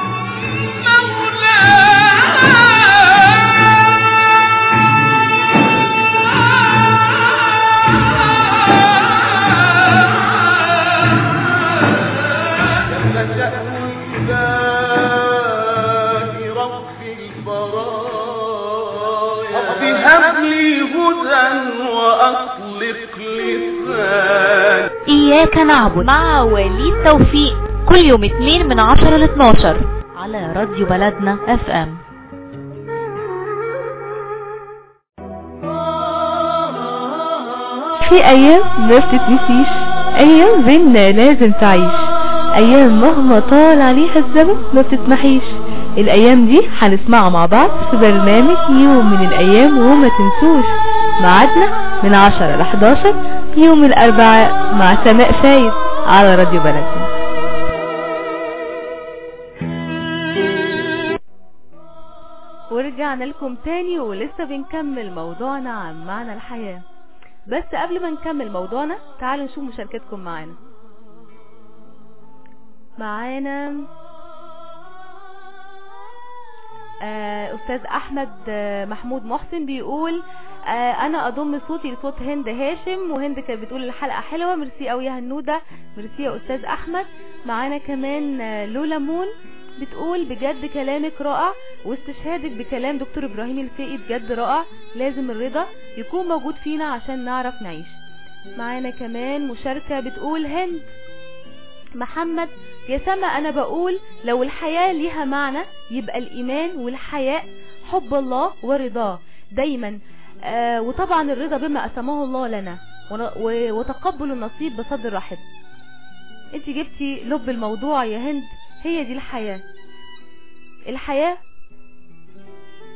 S5: رب هب لي هدى وأطلق لساني
S3: إياك نعبد مع وليد توفيق كل يوم اثنين من 10 ل 12 على راديو بلدنا اف ام
S1: في ايام ما بتتنسيش ايام بينا لازم تعيش ايام مهما طال عليها الزمن ما بتتمحيش الايام دي هنسمعها مع بعض في برنامج يوم من الايام وما تنسوش ميعادنا من 10 ل 11 يوم الاربعاء مع سماء فايد على راديو بلدنا ورجعنا لكم تاني ولسه بنكمل موضوعنا عن معنى الحياة بس قبل ما نكمل موضوعنا تعالوا نشوف مشاركتكم معانا معانا آه، استاذ احمد آه، محمود محسن بيقول آه، انا اضم صوتي لصوت هند هاشم وهند كانت بتقول الحلقه حلوه ميرسي قوي يا هنوده ميرسي يا استاذ احمد معانا كمان آه، لولا مون بتقول بجد كلامك رائع واستشهادك بكلام دكتور ابراهيم الفقي بجد رائع لازم الرضا يكون موجود فينا عشان نعرف نعيش معانا كمان مشاركة بتقول هند محمد يا سما انا بقول لو الحياة ليها معنى يبقى الايمان والحياء حب الله ورضاه دايما آه وطبعا الرضا بما اسمه الله لنا ون- و- وتقبل النصيب بصدر رحب انت جبتي لب الموضوع يا هند هي دي الحياة الحياة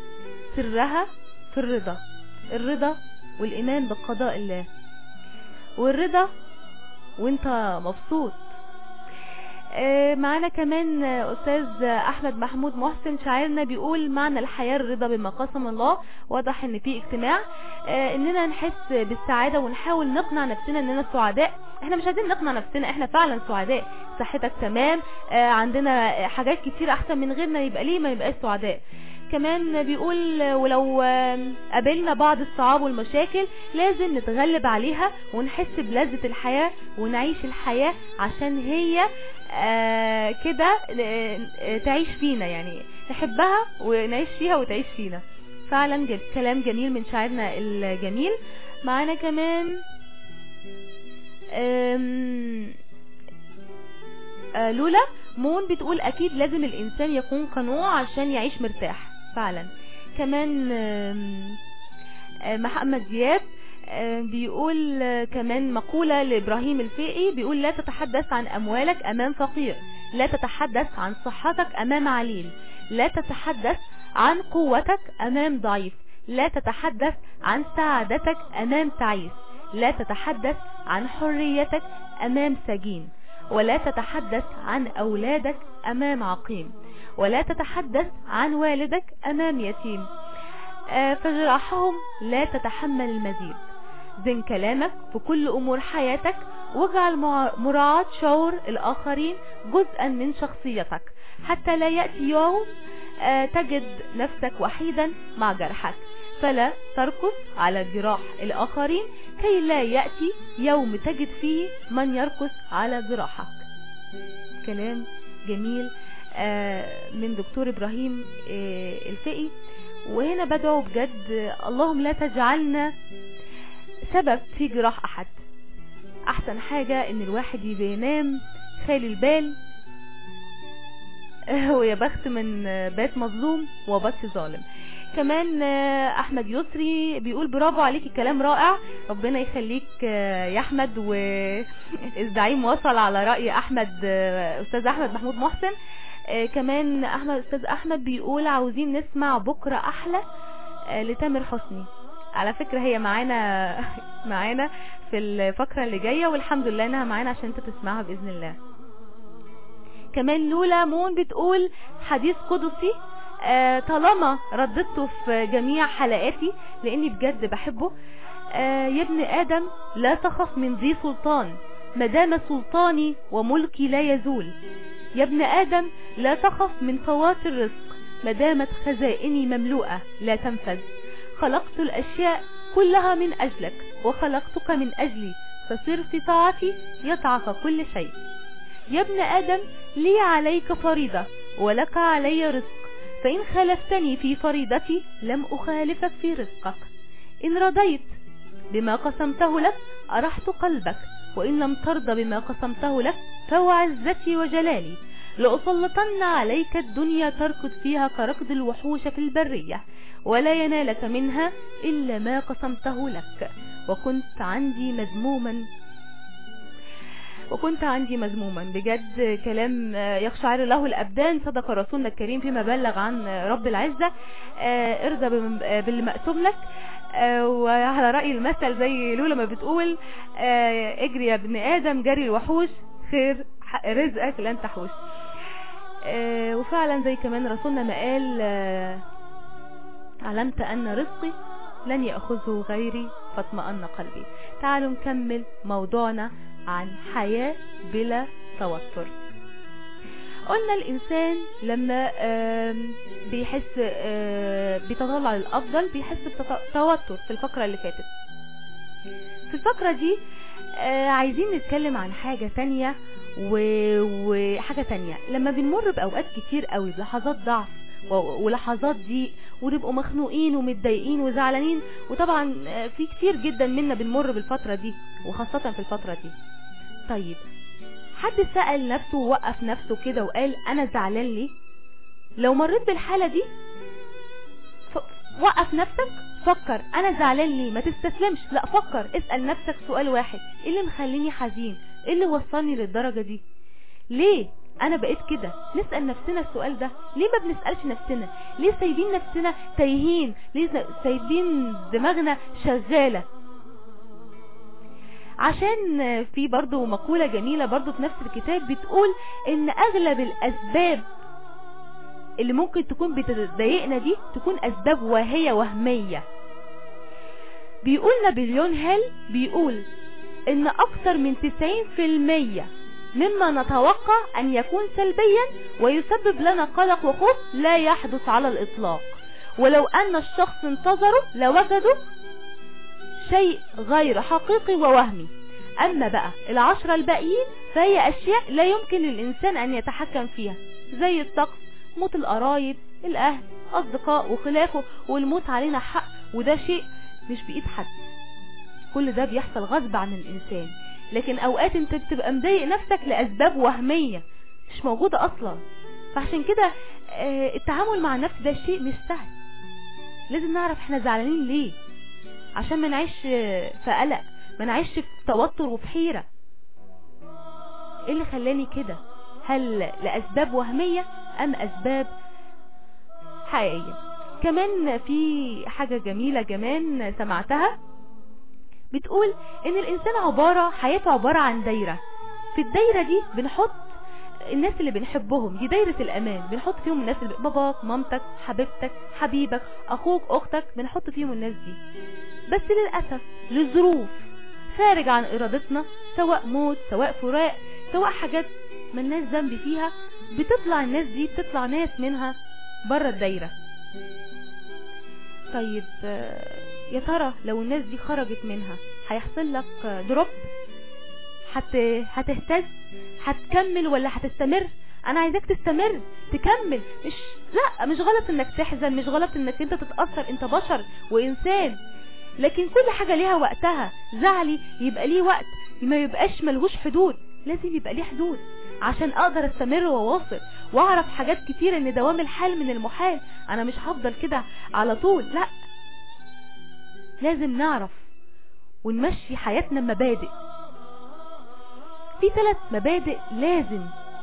S1: سرها في الرضا الرضا والإيمان بقضاء الله والرضا وانت مبسوط آه، معانا كمان آه، أستاذ أحمد محمود محسن شاعرنا بيقول معنى الحياة الرضا بما قسم الله واضح ان في اجتماع آه، اننا نحس بالسعادة ونحاول نقنع نفسنا اننا سعداء احنا مش عايزين نقنع نفسنا احنا فعلا سعداء صحتك تمام آه، عندنا حاجات كتير احسن من غيرنا يبقى ليه ما يبقاش سعداء كمان بيقول آه، ولو آه، قابلنا بعض الصعاب والمشاكل لازم نتغلب عليها ونحس بلذة الحياة ونعيش الحياة عشان هي آه، كده آه، تعيش فينا يعني نحبها ونعيش فيها وتعيش فينا فعلا جد كلام جميل من شاعرنا الجميل معانا كمان آم، آه، لولا مون بتقول اكيد لازم الانسان يكون قنوع عشان يعيش مرتاح فعلا كمان آم، آه، محمد زياد آه، بيقول آه، كمان مقولة لإبراهيم الفقي بيقول لا تتحدث عن أموالك أمام فقير لا تتحدث عن صحتك أمام عليل لا تتحدث عن قوتك أمام ضعيف لا تتحدث عن سعادتك أمام تعيس لا تتحدث عن حريتك أمام سجين ولا تتحدث عن أولادك أمام عقيم ولا تتحدث عن والدك أمام يتيم آه، فجراحهم لا تتحمل المزيد زن كلامك في كل أمور حياتك واجعل مع- مراعاة شعور الآخرين جزءا من شخصيتك حتى لا يأتي يوم آه، تجد نفسك وحيدا مع جرحك فلا تركز على جراح الآخرين كي لا يأتي يوم تجد فيه من يركز على جراحك كلام جميل آه، من دكتور إبراهيم آه، الفقي وهنا بدعو بجد آه، اللهم لا تجعلنا سبب في جراح أحد أحسن حاجة إن الواحد يبقى ينام خالي البال آه، ويا بخت من آه، بات مظلوم وبات ظالم كمان آه، احمد يسري بيقول برافو عليكي كلام رائع ربنا يخليك آه، يا احمد والزعيم وصل على رأي احمد آه، استاذ احمد محمود محسن آه، كمان احمد استاذ احمد بيقول عاوزين نسمع بكرة احلى آه، لتامر حسني على فكرة هي معانا معانا في الفقرة اللي جاية والحمد لله انها معانا عشان انت تسمعها بإذن الله كمان لولا مون بتقول حديث قدسي آه، طالما رددته في جميع حلقاتي لاني بجد بحبه آه، يا ابن ادم لا تخف من ذي سلطان مدام سلطاني وملكي لا يزول يا ابن ادم لا تخف من فوات الرزق مدامت خزائني مملوءة لا تنفذ خلقت الاشياء كلها من اجلك وخلقتك من اجلي فصر في طاعتي يطعك كل شيء يا ابن آدم لي عليك فريضة ولك علي رزق فإن خالفتني في فريضتي لم أخالفك في رزقك إن رضيت بما قسمته لك أرحت قلبك وإن لم ترضى بما قسمته لك فهو عزتي وجلالي لأسلطن عليك الدنيا تركض فيها كركض الوحوش في البرية ولا ينالك منها إلا ما قسمته لك وكنت عندي مذموما وكنت عندي مذموما بجد كلام يقشعر له الأبدان صدق رسولنا الكريم فيما بلغ عن رب العزة آه، ارضى بم- باللي مقسوم لك آه، وعلى رأي المثل زي لولا ما بتقول آه، اجري يا ابن آدم جري الوحوش خير ح- رزقك لن تحوش آه، وفعلا زي كمان رسولنا ما قال آه، علمت أن رزقي لن يأخذه غيري فاطمأن قلبي تعالوا نكمل موضوعنا عن حياة بلا توتر قلنا الإنسان لما آم، بيحس آه، بيتطلع للأفضل بيحس بتوتر في الفقرة اللي فاتت في الفقرة دي آه، عايزين نتكلم عن حاجة تانية و- وحاجة تانية لما بنمر بأوقات كتير قوي بلحظات ضعف و- ولحظات ضيق ونبقوا مخنوقين ومتضايقين وزعلانين وطبعا آه، في كتير جدا منا بنمر بالفترة دي وخاصة في الفترة دي طيب حد سأل نفسه ووقف نفسه كده وقال انا زعلان ليه لو مريت بالحالة دي ف- وقف نفسك فكر انا زعلان ليه ما تستسلمش لا فكر اسأل نفسك سؤال واحد ايه اللي مخليني حزين ايه اللي وصلني للدرجة دي ليه انا بقيت كده نسأل نفسنا السؤال ده ليه ما بنسألش نفسنا ليه سايبين نفسنا تايهين ليه سايبين دماغنا شغالة عشان في برضو مقولة جميلة برضو في نفس الكتاب بتقول ان اغلب الاسباب اللي ممكن تكون بتضايقنا دي تكون اسباب واهية وهمية بيقول نابليون هيل بيقول ان اكثر من 90% مما نتوقع ان يكون سلبيا ويسبب لنا قلق وخوف لا يحدث على الاطلاق ولو ان الشخص انتظره لوجدوا شيء غير حقيقي ووهمي اما بقى العشرة الباقيين فهي اشياء لا يمكن للانسان ان يتحكم فيها زي الطقس موت القرايب الاهل اصدقاء وخلافه والموت علينا حق وده شيء مش بايد حد كل ده بيحصل غصب عن الانسان لكن اوقات انت بتبقى مضايق نفسك لاسباب وهمية مش موجودة اصلا فعشان كده آه، التعامل مع النفس ده شيء مش سهل لازم نعرف احنا زعلانين ليه عشان ما نعيش آه، في قلق ما نعيش في توتر وفي حيرة ايه اللي خلاني كده هل لاسباب وهمية ام اسباب حقيقية كمان في حاجة جميلة كمان سمعتها بتقول ان الانسان عبارة حياته عبارة عن دايرة في الدايرة دي بنحط الناس اللي بنحبهم دي دايرة الامان بنحط فيهم الناس اللي باباك مامتك حبيبتك حبيبك اخوك اختك بنحط فيهم الناس دي بس للأسف لظروف خارج عن ارادتنا سواء موت سواء فراق سواء حاجات ملناش ذنب فيها بتطلع الناس دي بتطلع ناس منها بره الدايرة طيب آه، يا ترى لو الناس دي خرجت منها هيحصل لك آه، دروب هت... هتهتز هتكمل ولا هتستمر انا عايزاك تستمر تكمل مش لا مش غلط انك تحزن مش غلط انك انت تتأثر انت بشر وانسان لكن كل حاجة ليها وقتها زعلي يبقى ليه وقت ما يبقاش ملهوش حدود لازم يبقى ليه حدود عشان اقدر استمر واواصل واعرف حاجات كتير ان دوام الحال من المحال انا مش هفضل كده على طول لا لازم نعرف ونمشي حياتنا مبادئ في ثلاث مبادئ لازم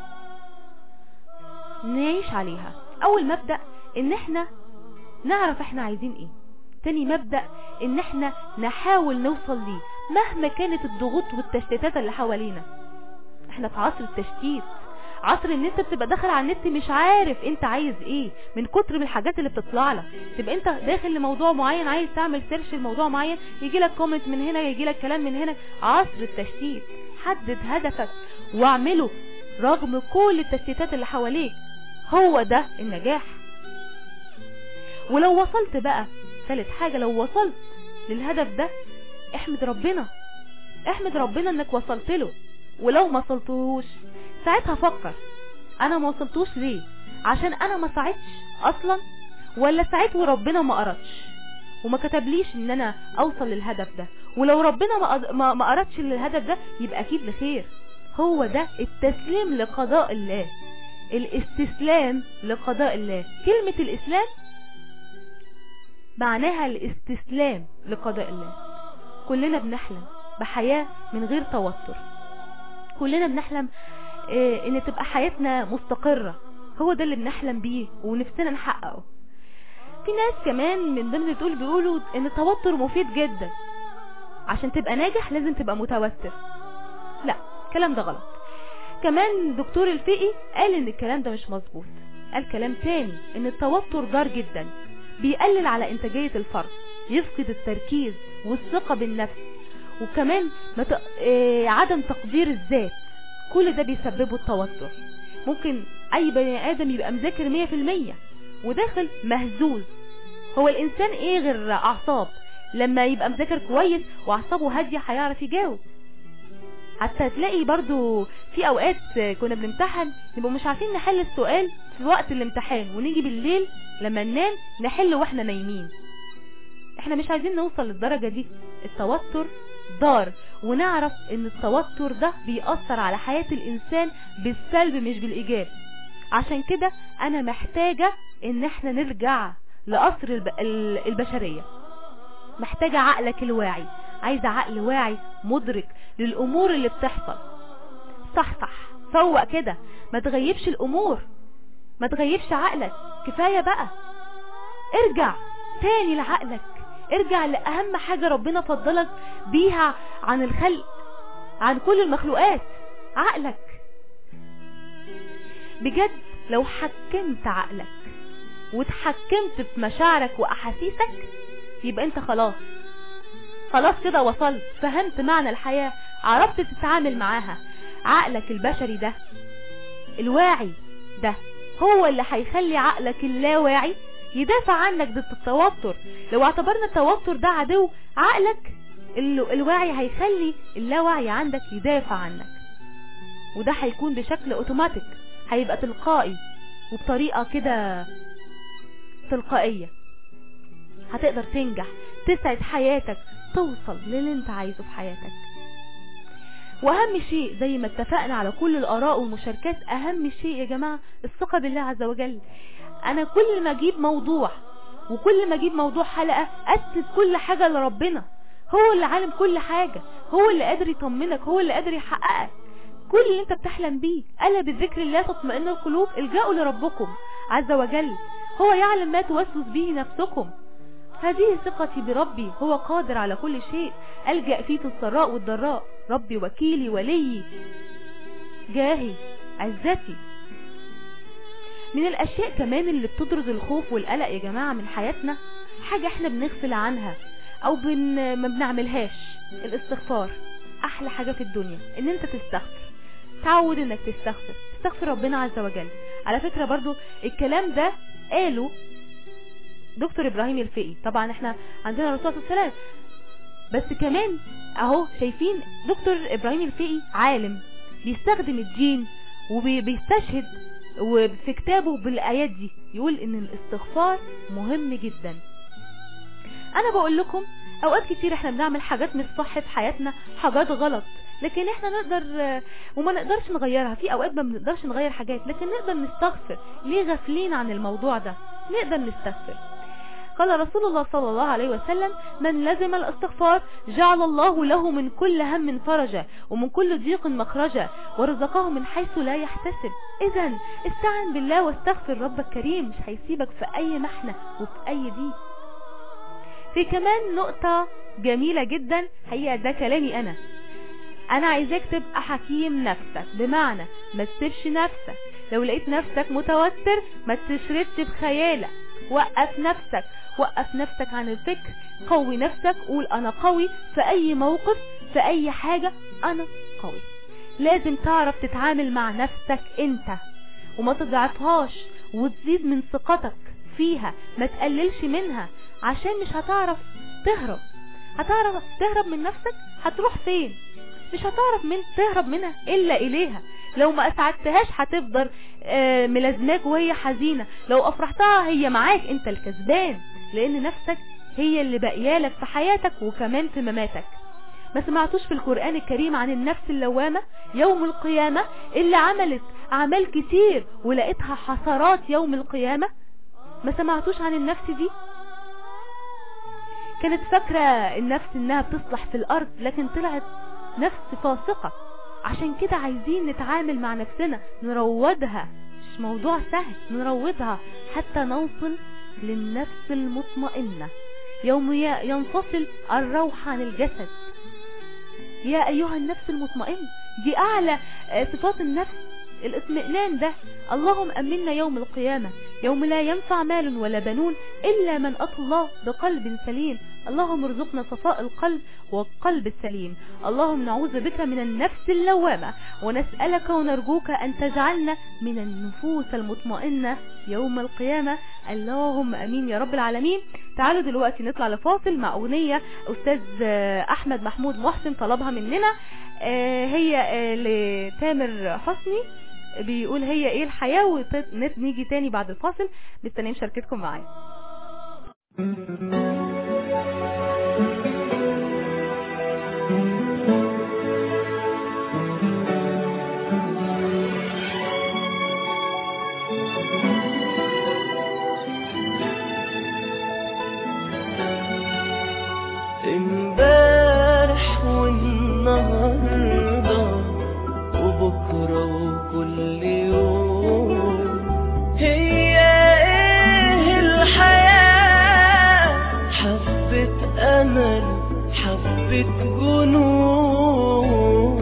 S1: نعيش عليها اول مبدأ ان احنا نعرف احنا عايزين ايه تاني مبدأ ان احنا نحاول نوصل ليه مهما كانت الضغوط والتشتيتات اللي حوالينا احنا في عصر التشتيت عصر ان انت بتبقى داخل على النت مش عارف انت عايز ايه من كتر من الحاجات اللي بتطلع لك تبقى انت داخل لموضوع معين عايز تعمل سيرش لموضوع معين يجي لك كومنت من هنا يجي لك كلام من هنا عصر التشتيت حدد هدفك واعمله رغم كل التشتيتات اللي حواليك هو ده النجاح ولو وصلت بقى ثالث حاجة لو وصلت للهدف ده احمد ربنا احمد ربنا انك وصلت له ولو ما وصلتهوش ساعتها فكر انا ما وصلتوش ليه عشان انا ما ساعدتش اصلا ولا ساعت وربنا ما قرتش وما كتبليش ان انا اوصل للهدف ده ولو ربنا ما أد- ما ما قرتش للهدف ده يبقى اكيد لخير هو ده التسليم لقضاء الله الاستسلام لقضاء الله كلمة الاسلام معناها الاستسلام لقضاء الله كلنا بنحلم بحياة من غير توتر كلنا بنحلم آه، ان تبقى حياتنا مستقرة هو ده اللي بنحلم بيه ونفسنا نحققه في ناس كمان من ضمن دول بيقولوا ان التوتر مفيد جدا عشان تبقى ناجح لازم تبقى متوتر لا الكلام ده غلط كمان دكتور الفقي قال ان الكلام ده مش مظبوط قال كلام تاني ان التوتر ضار جدا بيقلل على انتاجية الفرد يفقد التركيز والثقة بالنفس وكمان مت... آه، عدم تقدير الذات كل ده بيسببه التوتر ممكن اي بني ادم يبقى مذاكر مية في المية وداخل مهزوز هو الانسان ايه غير اعصاب لما يبقى مذاكر كويس واعصابه هادية هيعرف يجاوب حتى تلاقي برضو في اوقات كنا بنمتحن نبقى مش عارفين نحل السؤال في وقت الامتحان ونيجي بالليل لما ننام نحل واحنا نايمين احنا مش عايزين نوصل للدرجة دي التوتر ضار ونعرف ان التوتر ده بيأثر على حياة الانسان بالسلب مش بالايجاب عشان كده انا محتاجة ان احنا نرجع لأصر الب... ال- البشرية محتاجة عقلك الواعي عايزة عقل واعي مدرك للامور اللي بتحصل صح صح فوق كده ما تغيبش الامور ما تغيبش عقلك كفاية بقى ارجع تاني لعقلك ارجع لأهم حاجة ربنا فضلك بيها عن الخلق عن كل المخلوقات عقلك بجد لو حكمت عقلك وتحكمت في مشاعرك وأحاسيسك يبقى انت خلاص خلاص كده وصلت فهمت معنى الحياة عرفت تتعامل معاها عقلك البشري ده الواعي ده هو اللي هيخلي عقلك اللاواعي يدافع عنك ضد التوتر لو اعتبرنا التوتر ده عدو عقلك ال- الواعي هيخلي اللاواعي عندك يدافع عنك وده هيكون بشكل اوتوماتيك هيبقى تلقائي وبطريقة كده تلقائية هتقدر تنجح تسعد حياتك توصل للي انت عايزه في حياتك واهم شيء زي ما اتفقنا على كل الاراء والمشاركات اهم شيء يا جماعة الثقة بالله عز وجل انا كل ما اجيب موضوع وكل ما اجيب موضوع حلقة اسند كل حاجة لربنا هو اللي عالم كل حاجة هو اللي قادر يطمنك هو اللي قادر يحققك كل اللي انت بتحلم بيه الا بذكر الله تطمئن القلوب الجأوا لربكم عز وجل هو يعلم ما توسوس به نفسكم هذه ثقتي بربي هو قادر على كل شيء ألجأ فيه في السراء والضراء ربي وكيلي ولي جاهي عزتي من الأشياء كمان اللي بتطرد الخوف والقلق يا جماعة من حياتنا حاجة احنا بنغفل عنها أو بن... ما بنعملهاش الاستغفار أحلى حاجة في الدنيا إن أنت تستغفر تعود إنك تستغفر تستغفر ربنا عز وجل على فكرة برضو الكلام ده قاله دكتور ابراهيم الفقي طبعا احنا عندنا الرسول صلى الله عليه وسلم بس كمان اهو شايفين دكتور ابراهيم الفقي عالم بيستخدم الجين وبيستشهد وفي كتابه بالايات دي يقول ان الاستغفار مهم جدا انا بقول لكم اوقات كتير احنا بنعمل حاجات مش صح في حياتنا حاجات غلط لكن احنا نقدر وما نقدرش نغيرها في اوقات ما بنقدرش نغير حاجات لكن نقدر نستغفر ليه غافلين عن الموضوع ده نقدر نستغفر قال رسول الله صلى الله عليه وسلم من لزم الاستغفار جعل الله له من كل هم فرجا ومن كل ضيق مخرجا ورزقه من حيث لا يحتسب اذا استعن بالله واستغفر ربك كريم مش هيسيبك في اي محنة وفي اي ضيق في كمان نقطة جميلة جدا هي ده كلامي انا انا عايزاك تبقى حكيم نفسك بمعنى ما تسيبش نفسك لو لقيت نفسك متوتر ما تشردش بخيالك وقف نفسك وقف نفسك عن الفكر قوي نفسك قول انا قوي في اي موقف في اي حاجة انا قوي لازم تعرف تتعامل مع نفسك انت وما تضعفهاش وتزيد من ثقتك فيها ما تقللش منها عشان مش هتعرف تهرب هتعرف تهرب من نفسك هتروح فين مش هتعرف من تهرب منها الا اليها لو ما اسعدتهاش هتفضل آه ملازماك وهي حزينة لو افرحتها هي معاك انت الكسبان لان نفسك هي اللي باقيالك في حياتك وكمان في مماتك ما سمعتوش في القرآن الكريم عن النفس اللوامة يوم القيامة اللي عملت اعمال كتير ولقيتها حسرات يوم القيامة ما سمعتوش عن النفس دي كانت فاكرة النفس انها بتصلح في الارض لكن طلعت نفس فاسقة عشان كده عايزين نتعامل مع نفسنا نروضها مش موضوع سهل نروضها حتى نوصل للنفس المطمئنة يوم ينفصل الروح عن الجسد يا ايها النفس المطمئن دي اعلى صفات النفس الاطمئنان ده اللهم امنا يوم القيامة يوم لا ينفع مال ولا بنون الا من اتى الله بقلب سليم اللهم ارزقنا صفاء القلب والقلب السليم اللهم نعوذ بك من النفس اللوامة ونسألك ونرجوك أن تجعلنا من النفوس المطمئنة يوم القيامة اللهم أمين يا رب العالمين تعالوا دلوقتي نطلع لفاصل مع أغنية أستاذ أحمد محمود محسن طلبها مننا هي لتامر حسني بيقول هي ايه الحياة ونيجي تاني بعد الفاصل مستنيين مشاركتكم معايا
S2: امبارح والنهارده وبكره
S6: حبة جنون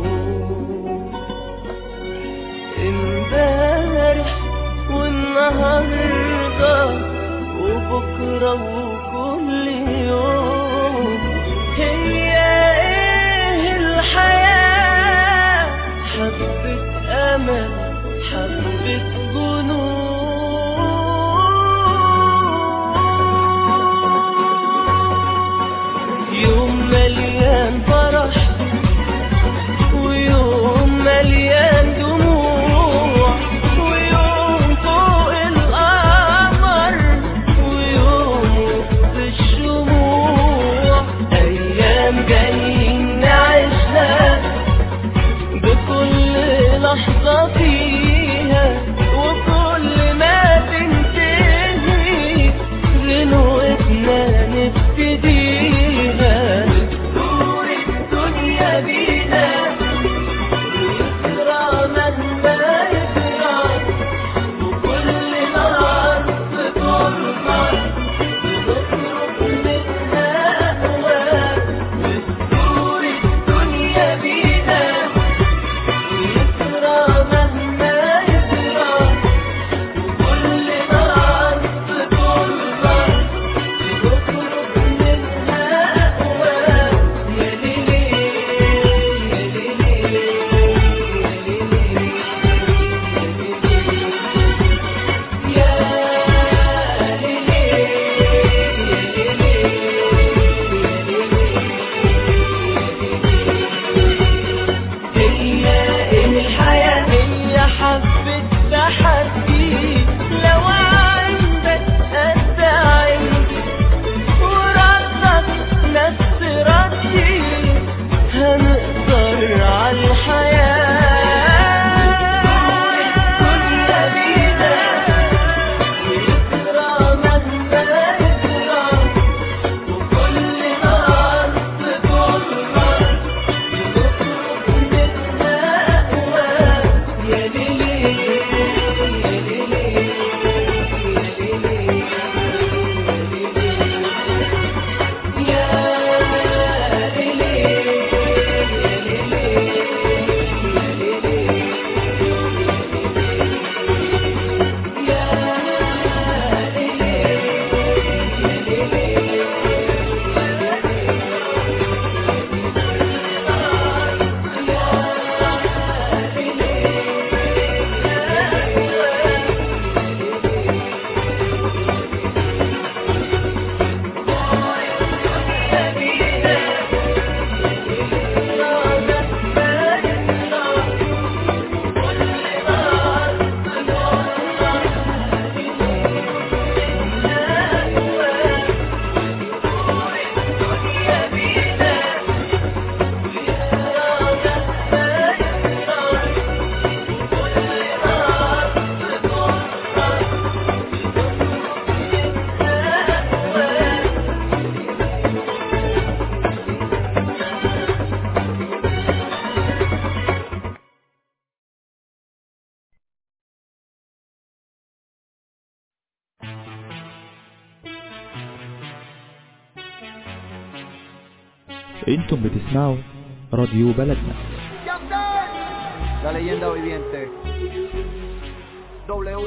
S6: امبارح والنهاردة وبكرة وكل يوم هي ايه الحياة حبة امل حبة جنون يوم مليان فرح ويوم مليان دموع ويوم فوق القمر ويوم وسط الشموع أيام جايين نعيشها بكل لحظة فيها وكل ما تنتهي غنوتنا نبتديها دور الدنيا بينا يسرى من ما يسرى وكل نهار بترمى بنخرج منها أقوى دور الدنيا بينا يسرى مهما يسرى وكل نهار بترمى بنخرج منها أقوى يا ليلي يا ليلي يا هي الحياة هي حبة تحدي لو عندك قد عندي وردك نفس ردي هنقدر على الحياة كل بينا يسرى مهما يسرى وكل نهار بترمى يا ليلي يا ليلي يا
S7: انتم بتسمعوا راديو بلدنا
S4: La leyenda viviente. W.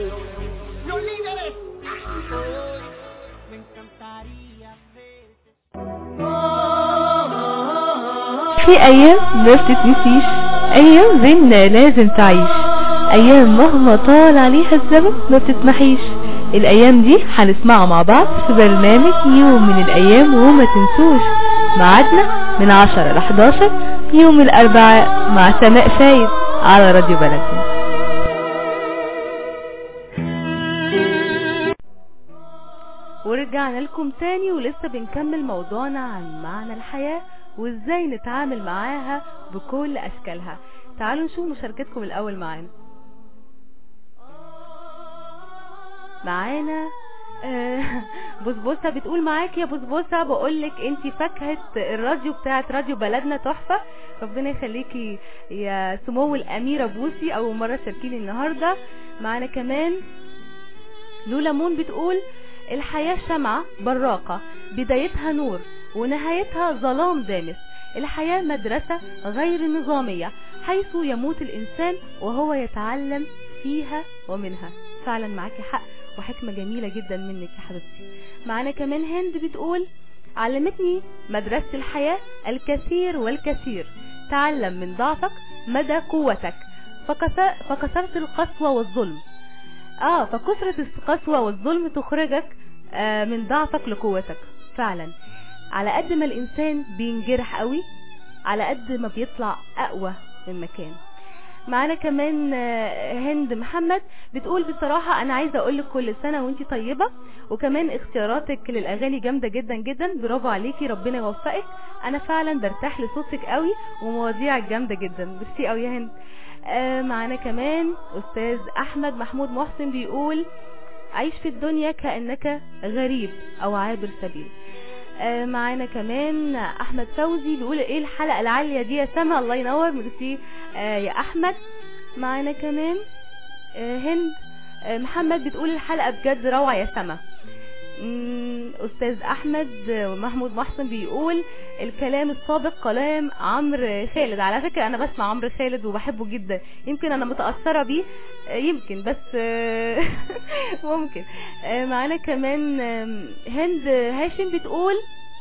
S1: في ايام ما بتتنسيش ايام بينا لازم تعيش ايام مهما طال عليها الزمن ما بتتمحيش الايام دي هنسمعها مع بعض في برنامج يوم من الايام وما تنسوش ميعادنا من 10 ل 11 يوم الاربعاء مع سماء فايد على راديو بلدنا ورجعنا لكم تاني ولسه بنكمل موضوعنا عن معنى الحياة وازاي نتعامل معاها بكل اشكالها تعالوا نشوف مشاركتكم الاول معانا معانا آه، بسبوسه بتقول معاك يا بسبوسه بقول لك انت فاكهه الراديو بتاعت راديو بلدنا تحفه ربنا يخليكي يا سمو الاميره بوسي اول مره تشاركيني النهارده معانا كمان لولا مون بتقول الحياة شمعة براقة بدايتها نور ونهايتها ظلام دامس الحياة مدرسة غير نظامية حيث يموت الإنسان وهو يتعلم فيها ومنها فعلا معاكي حق وحكمة جميلة جدا منك يا حبيبتي معانا كمان هند بتقول علمتني مدرسة الحياة الكثير والكثير تعلم من ضعفك مدى قوتك فكس- فكسرت القسوة والظلم اه فكثرة القسوة والظلم تخرجك آه من ضعفك لقوتك فعلا على قد ما الانسان بينجرح قوي على قد ما بيطلع اقوى من مكان معانا كمان آه، هند محمد بتقول بصراحة انا عايزة اقولك كل سنة وانتي طيبة وكمان اختياراتك للاغاني جامدة جدا جدا برافو عليكي ربنا يوفقك انا فعلا برتاح لصوتك قوي ومواضيعك جامدة جدا ميرسي قوي يا هند آه، معانا كمان استاذ احمد محمود محسن بيقول عيش في الدنيا كأنك غريب او عابر سبيل آه، معانا كمان احمد فوزي بيقول ايه الحلقة العالية دي يا سما الله ينور ميرسي آه، يا احمد معانا كمان آه، هند آه، محمد بتقول الحلقة بجد روعة يا سما مم، استاذ احمد محمود محسن بيقول الكلام السابق كلام عمرو خالد على فكرة انا بسمع عمرو خالد وبحبه جدا يمكن انا متأثرة بيه آه، يمكن بس آه، ممكن آه، معانا كمان آم، هند هاشم بتقول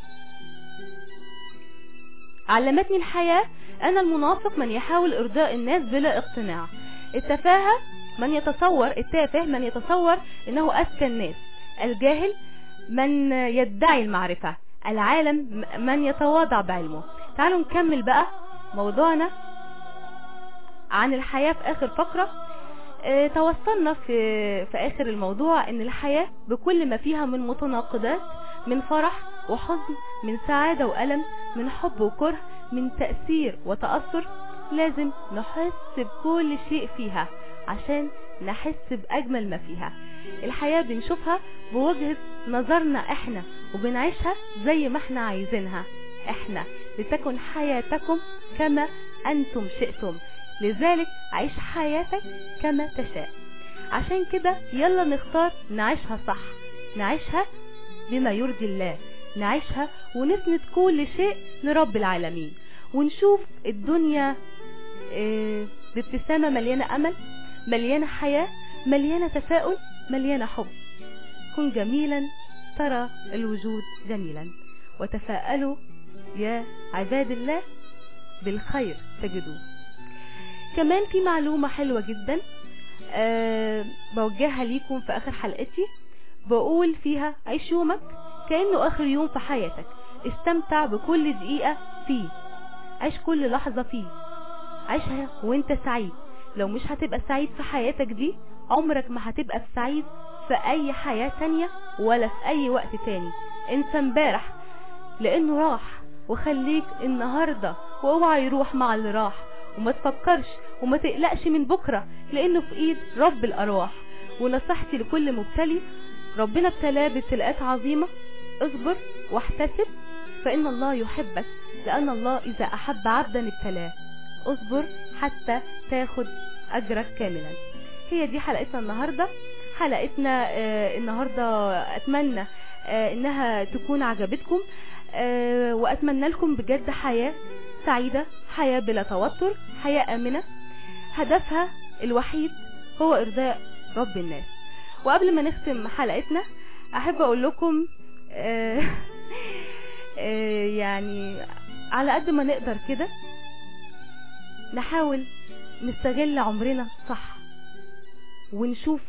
S1: علمتني الحياة أنا المنافق من يحاول إرضاء الناس بلا اقتناع التفاهة من يتصور التافه من يتصور إنه أذكى الناس الجاهل من يدعي المعرفة العالم م- من يتواضع بعلمه تعالوا نكمل بقى موضوعنا عن الحياة في آخر فقرة آه، توصلنا في في آخر الموضوع إن الحياة بكل ما فيها من متناقضات من فرح وحزن من سعادة وألم من حب وكره من تأثير وتأثر لازم نحس بكل شيء فيها عشان نحس بأجمل ما فيها الحياة بنشوفها بوجهة نظرنا احنا وبنعيشها زي ما احنا عايزينها احنا لتكن حياتكم كما انتم شئتم لذلك عيش حياتك كما تشاء عشان كده يلا نختار نعيشها صح نعيشها بما يرضي الله نعيشها ونسند كل شيء لرب العالمين ونشوف الدنيا آه، بابتسامة مليانة أمل مليانة حياة مليانة تفاؤل مليانة حب كن جميلا ترى الوجود جميلا وتفاءلوا يا عباد الله بالخير تجدوه كمان في معلومة حلوة جدا أه بوجهها ليكم في آخر حلقتي بقول فيها عيش يومك كأنه آخر يوم في حياتك استمتع بكل دقيقة فيه عيش كل لحظة فيه عيشها وانت سعيد لو مش هتبقى سعيد في حياتك دي عمرك ما هتبقى سعيد في اي حياة تانية ولا في اي وقت تاني انسى امبارح لانه راح وخليك النهاردة واوعى يروح مع اللي راح وما تفكرش وما تقلقش من بكرة لانه في ايد رب الارواح ونصيحتي لكل مبتلي ربنا ابتلاه بابتلاءات عظيمة اصبر واحتسب فان الله يحبك لان الله اذا احب عبدا ابتلاه اصبر حتى تاخد اجرك كاملا هي دي حلقتنا النهاردة حلقتنا آه النهاردة اتمنى آه انها تكون عجبتكم آه واتمنى لكم بجد حياة سعيدة حياة بلا توتر حياة امنة هدفها الوحيد هو ارضاء رب الناس وقبل ما نختم حلقتنا احب اقول لكم آه آه يعني على قد ما نقدر كده نحاول نستغل عمرنا صح ونشوف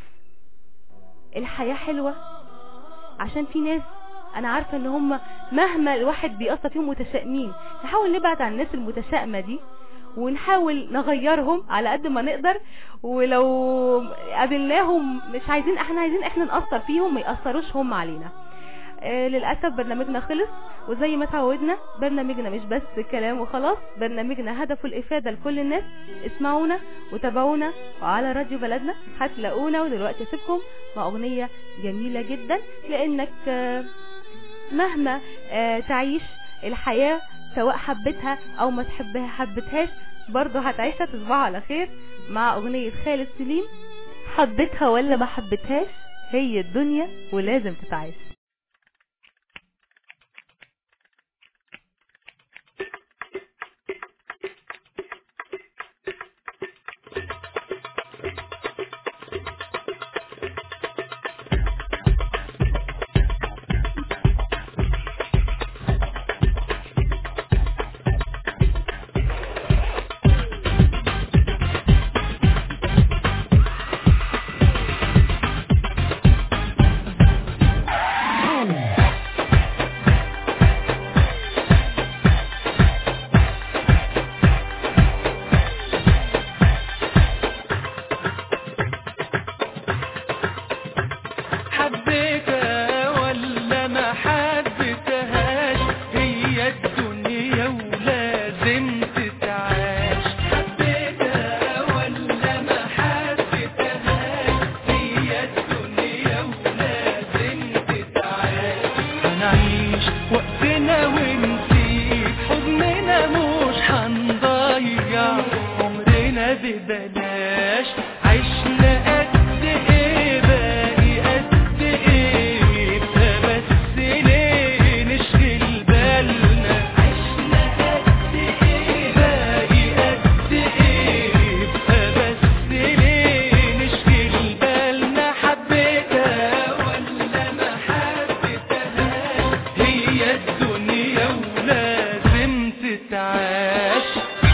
S1: الحياة حلوة عشان في ناس انا عارفة ان هم مهما الواحد بيقصى فيهم متشائمين نحاول نبعد عن الناس المتشائمة دي ونحاول نغيرهم على قد ما نقدر ولو قابلناهم مش عايزين احنا عايزين احنا نأثر فيهم ما يأثروش هم علينا آه للأسف برنامجنا خلص وزي ما تعودنا برنامجنا مش بس كلام وخلاص برنامجنا هدفه الإفادة لكل الناس اسمعونا وتابعونا وعلى راديو بلدنا هتلاقونا ودلوقتي اسيبكم مع أغنية جميلة جدا لأنك آه مهما آه تعيش الحياة سواء حبتها أو ما تحبها حبتهاش برضه هتعيشها تصبحوا على خير مع أغنية خالد سليم حبتها ولا ما حبتهاش هي الدنيا ولازم تتعاش
S6: حبيتها ولا ما حبيتهاش هي الدنيا ولازم تتعاش حبيتها ولا ما حبيتهاش هي الدنيا ولازم تتعاش هنعيش وقتنا ونسيب حضننا مش هنضيع عمرنا ببلاش عشنا قد ايه باقي قد ايه بس ليه نشغل بالنا عشنا قد ايه باقي قد ايه بس ليه نشغل بالنا حبيتها ولا ما حبيتهاش هي الدنيا ولازم تتعاش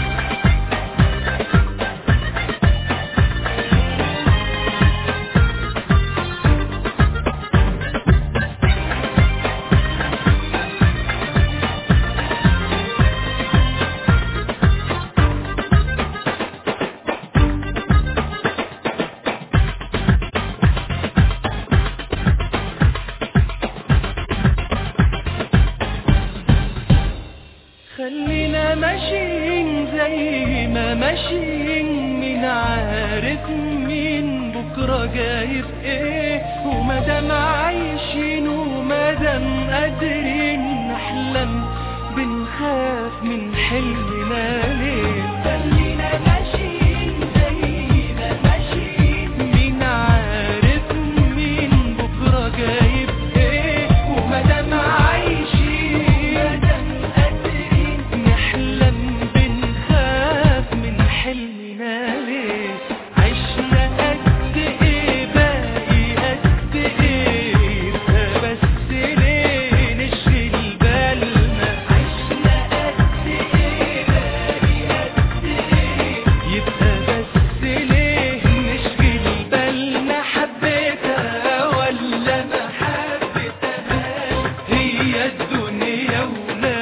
S6: خلينا ماشيين زي ما ماشيين مين عارف مين بكرة جاي في ايه ومادام عايشين ومادام قادرين نحلم بنخاف من حلمنا ليه خلينا ماشيين زي ما ماشيين مين عارف مين بكرة جاي في ايه ومادام عايشين مادام قادرين نحلم بنخاف من حلمنا ليه عشنا قد ايه باقي قد ايه بس ليه نشغل بالنا عشنا قد ايه باقي قد ايه يبقى بس ليه نشغل بالنا حبيتها ولا ما حبيتهاش هي الدنيا ولازم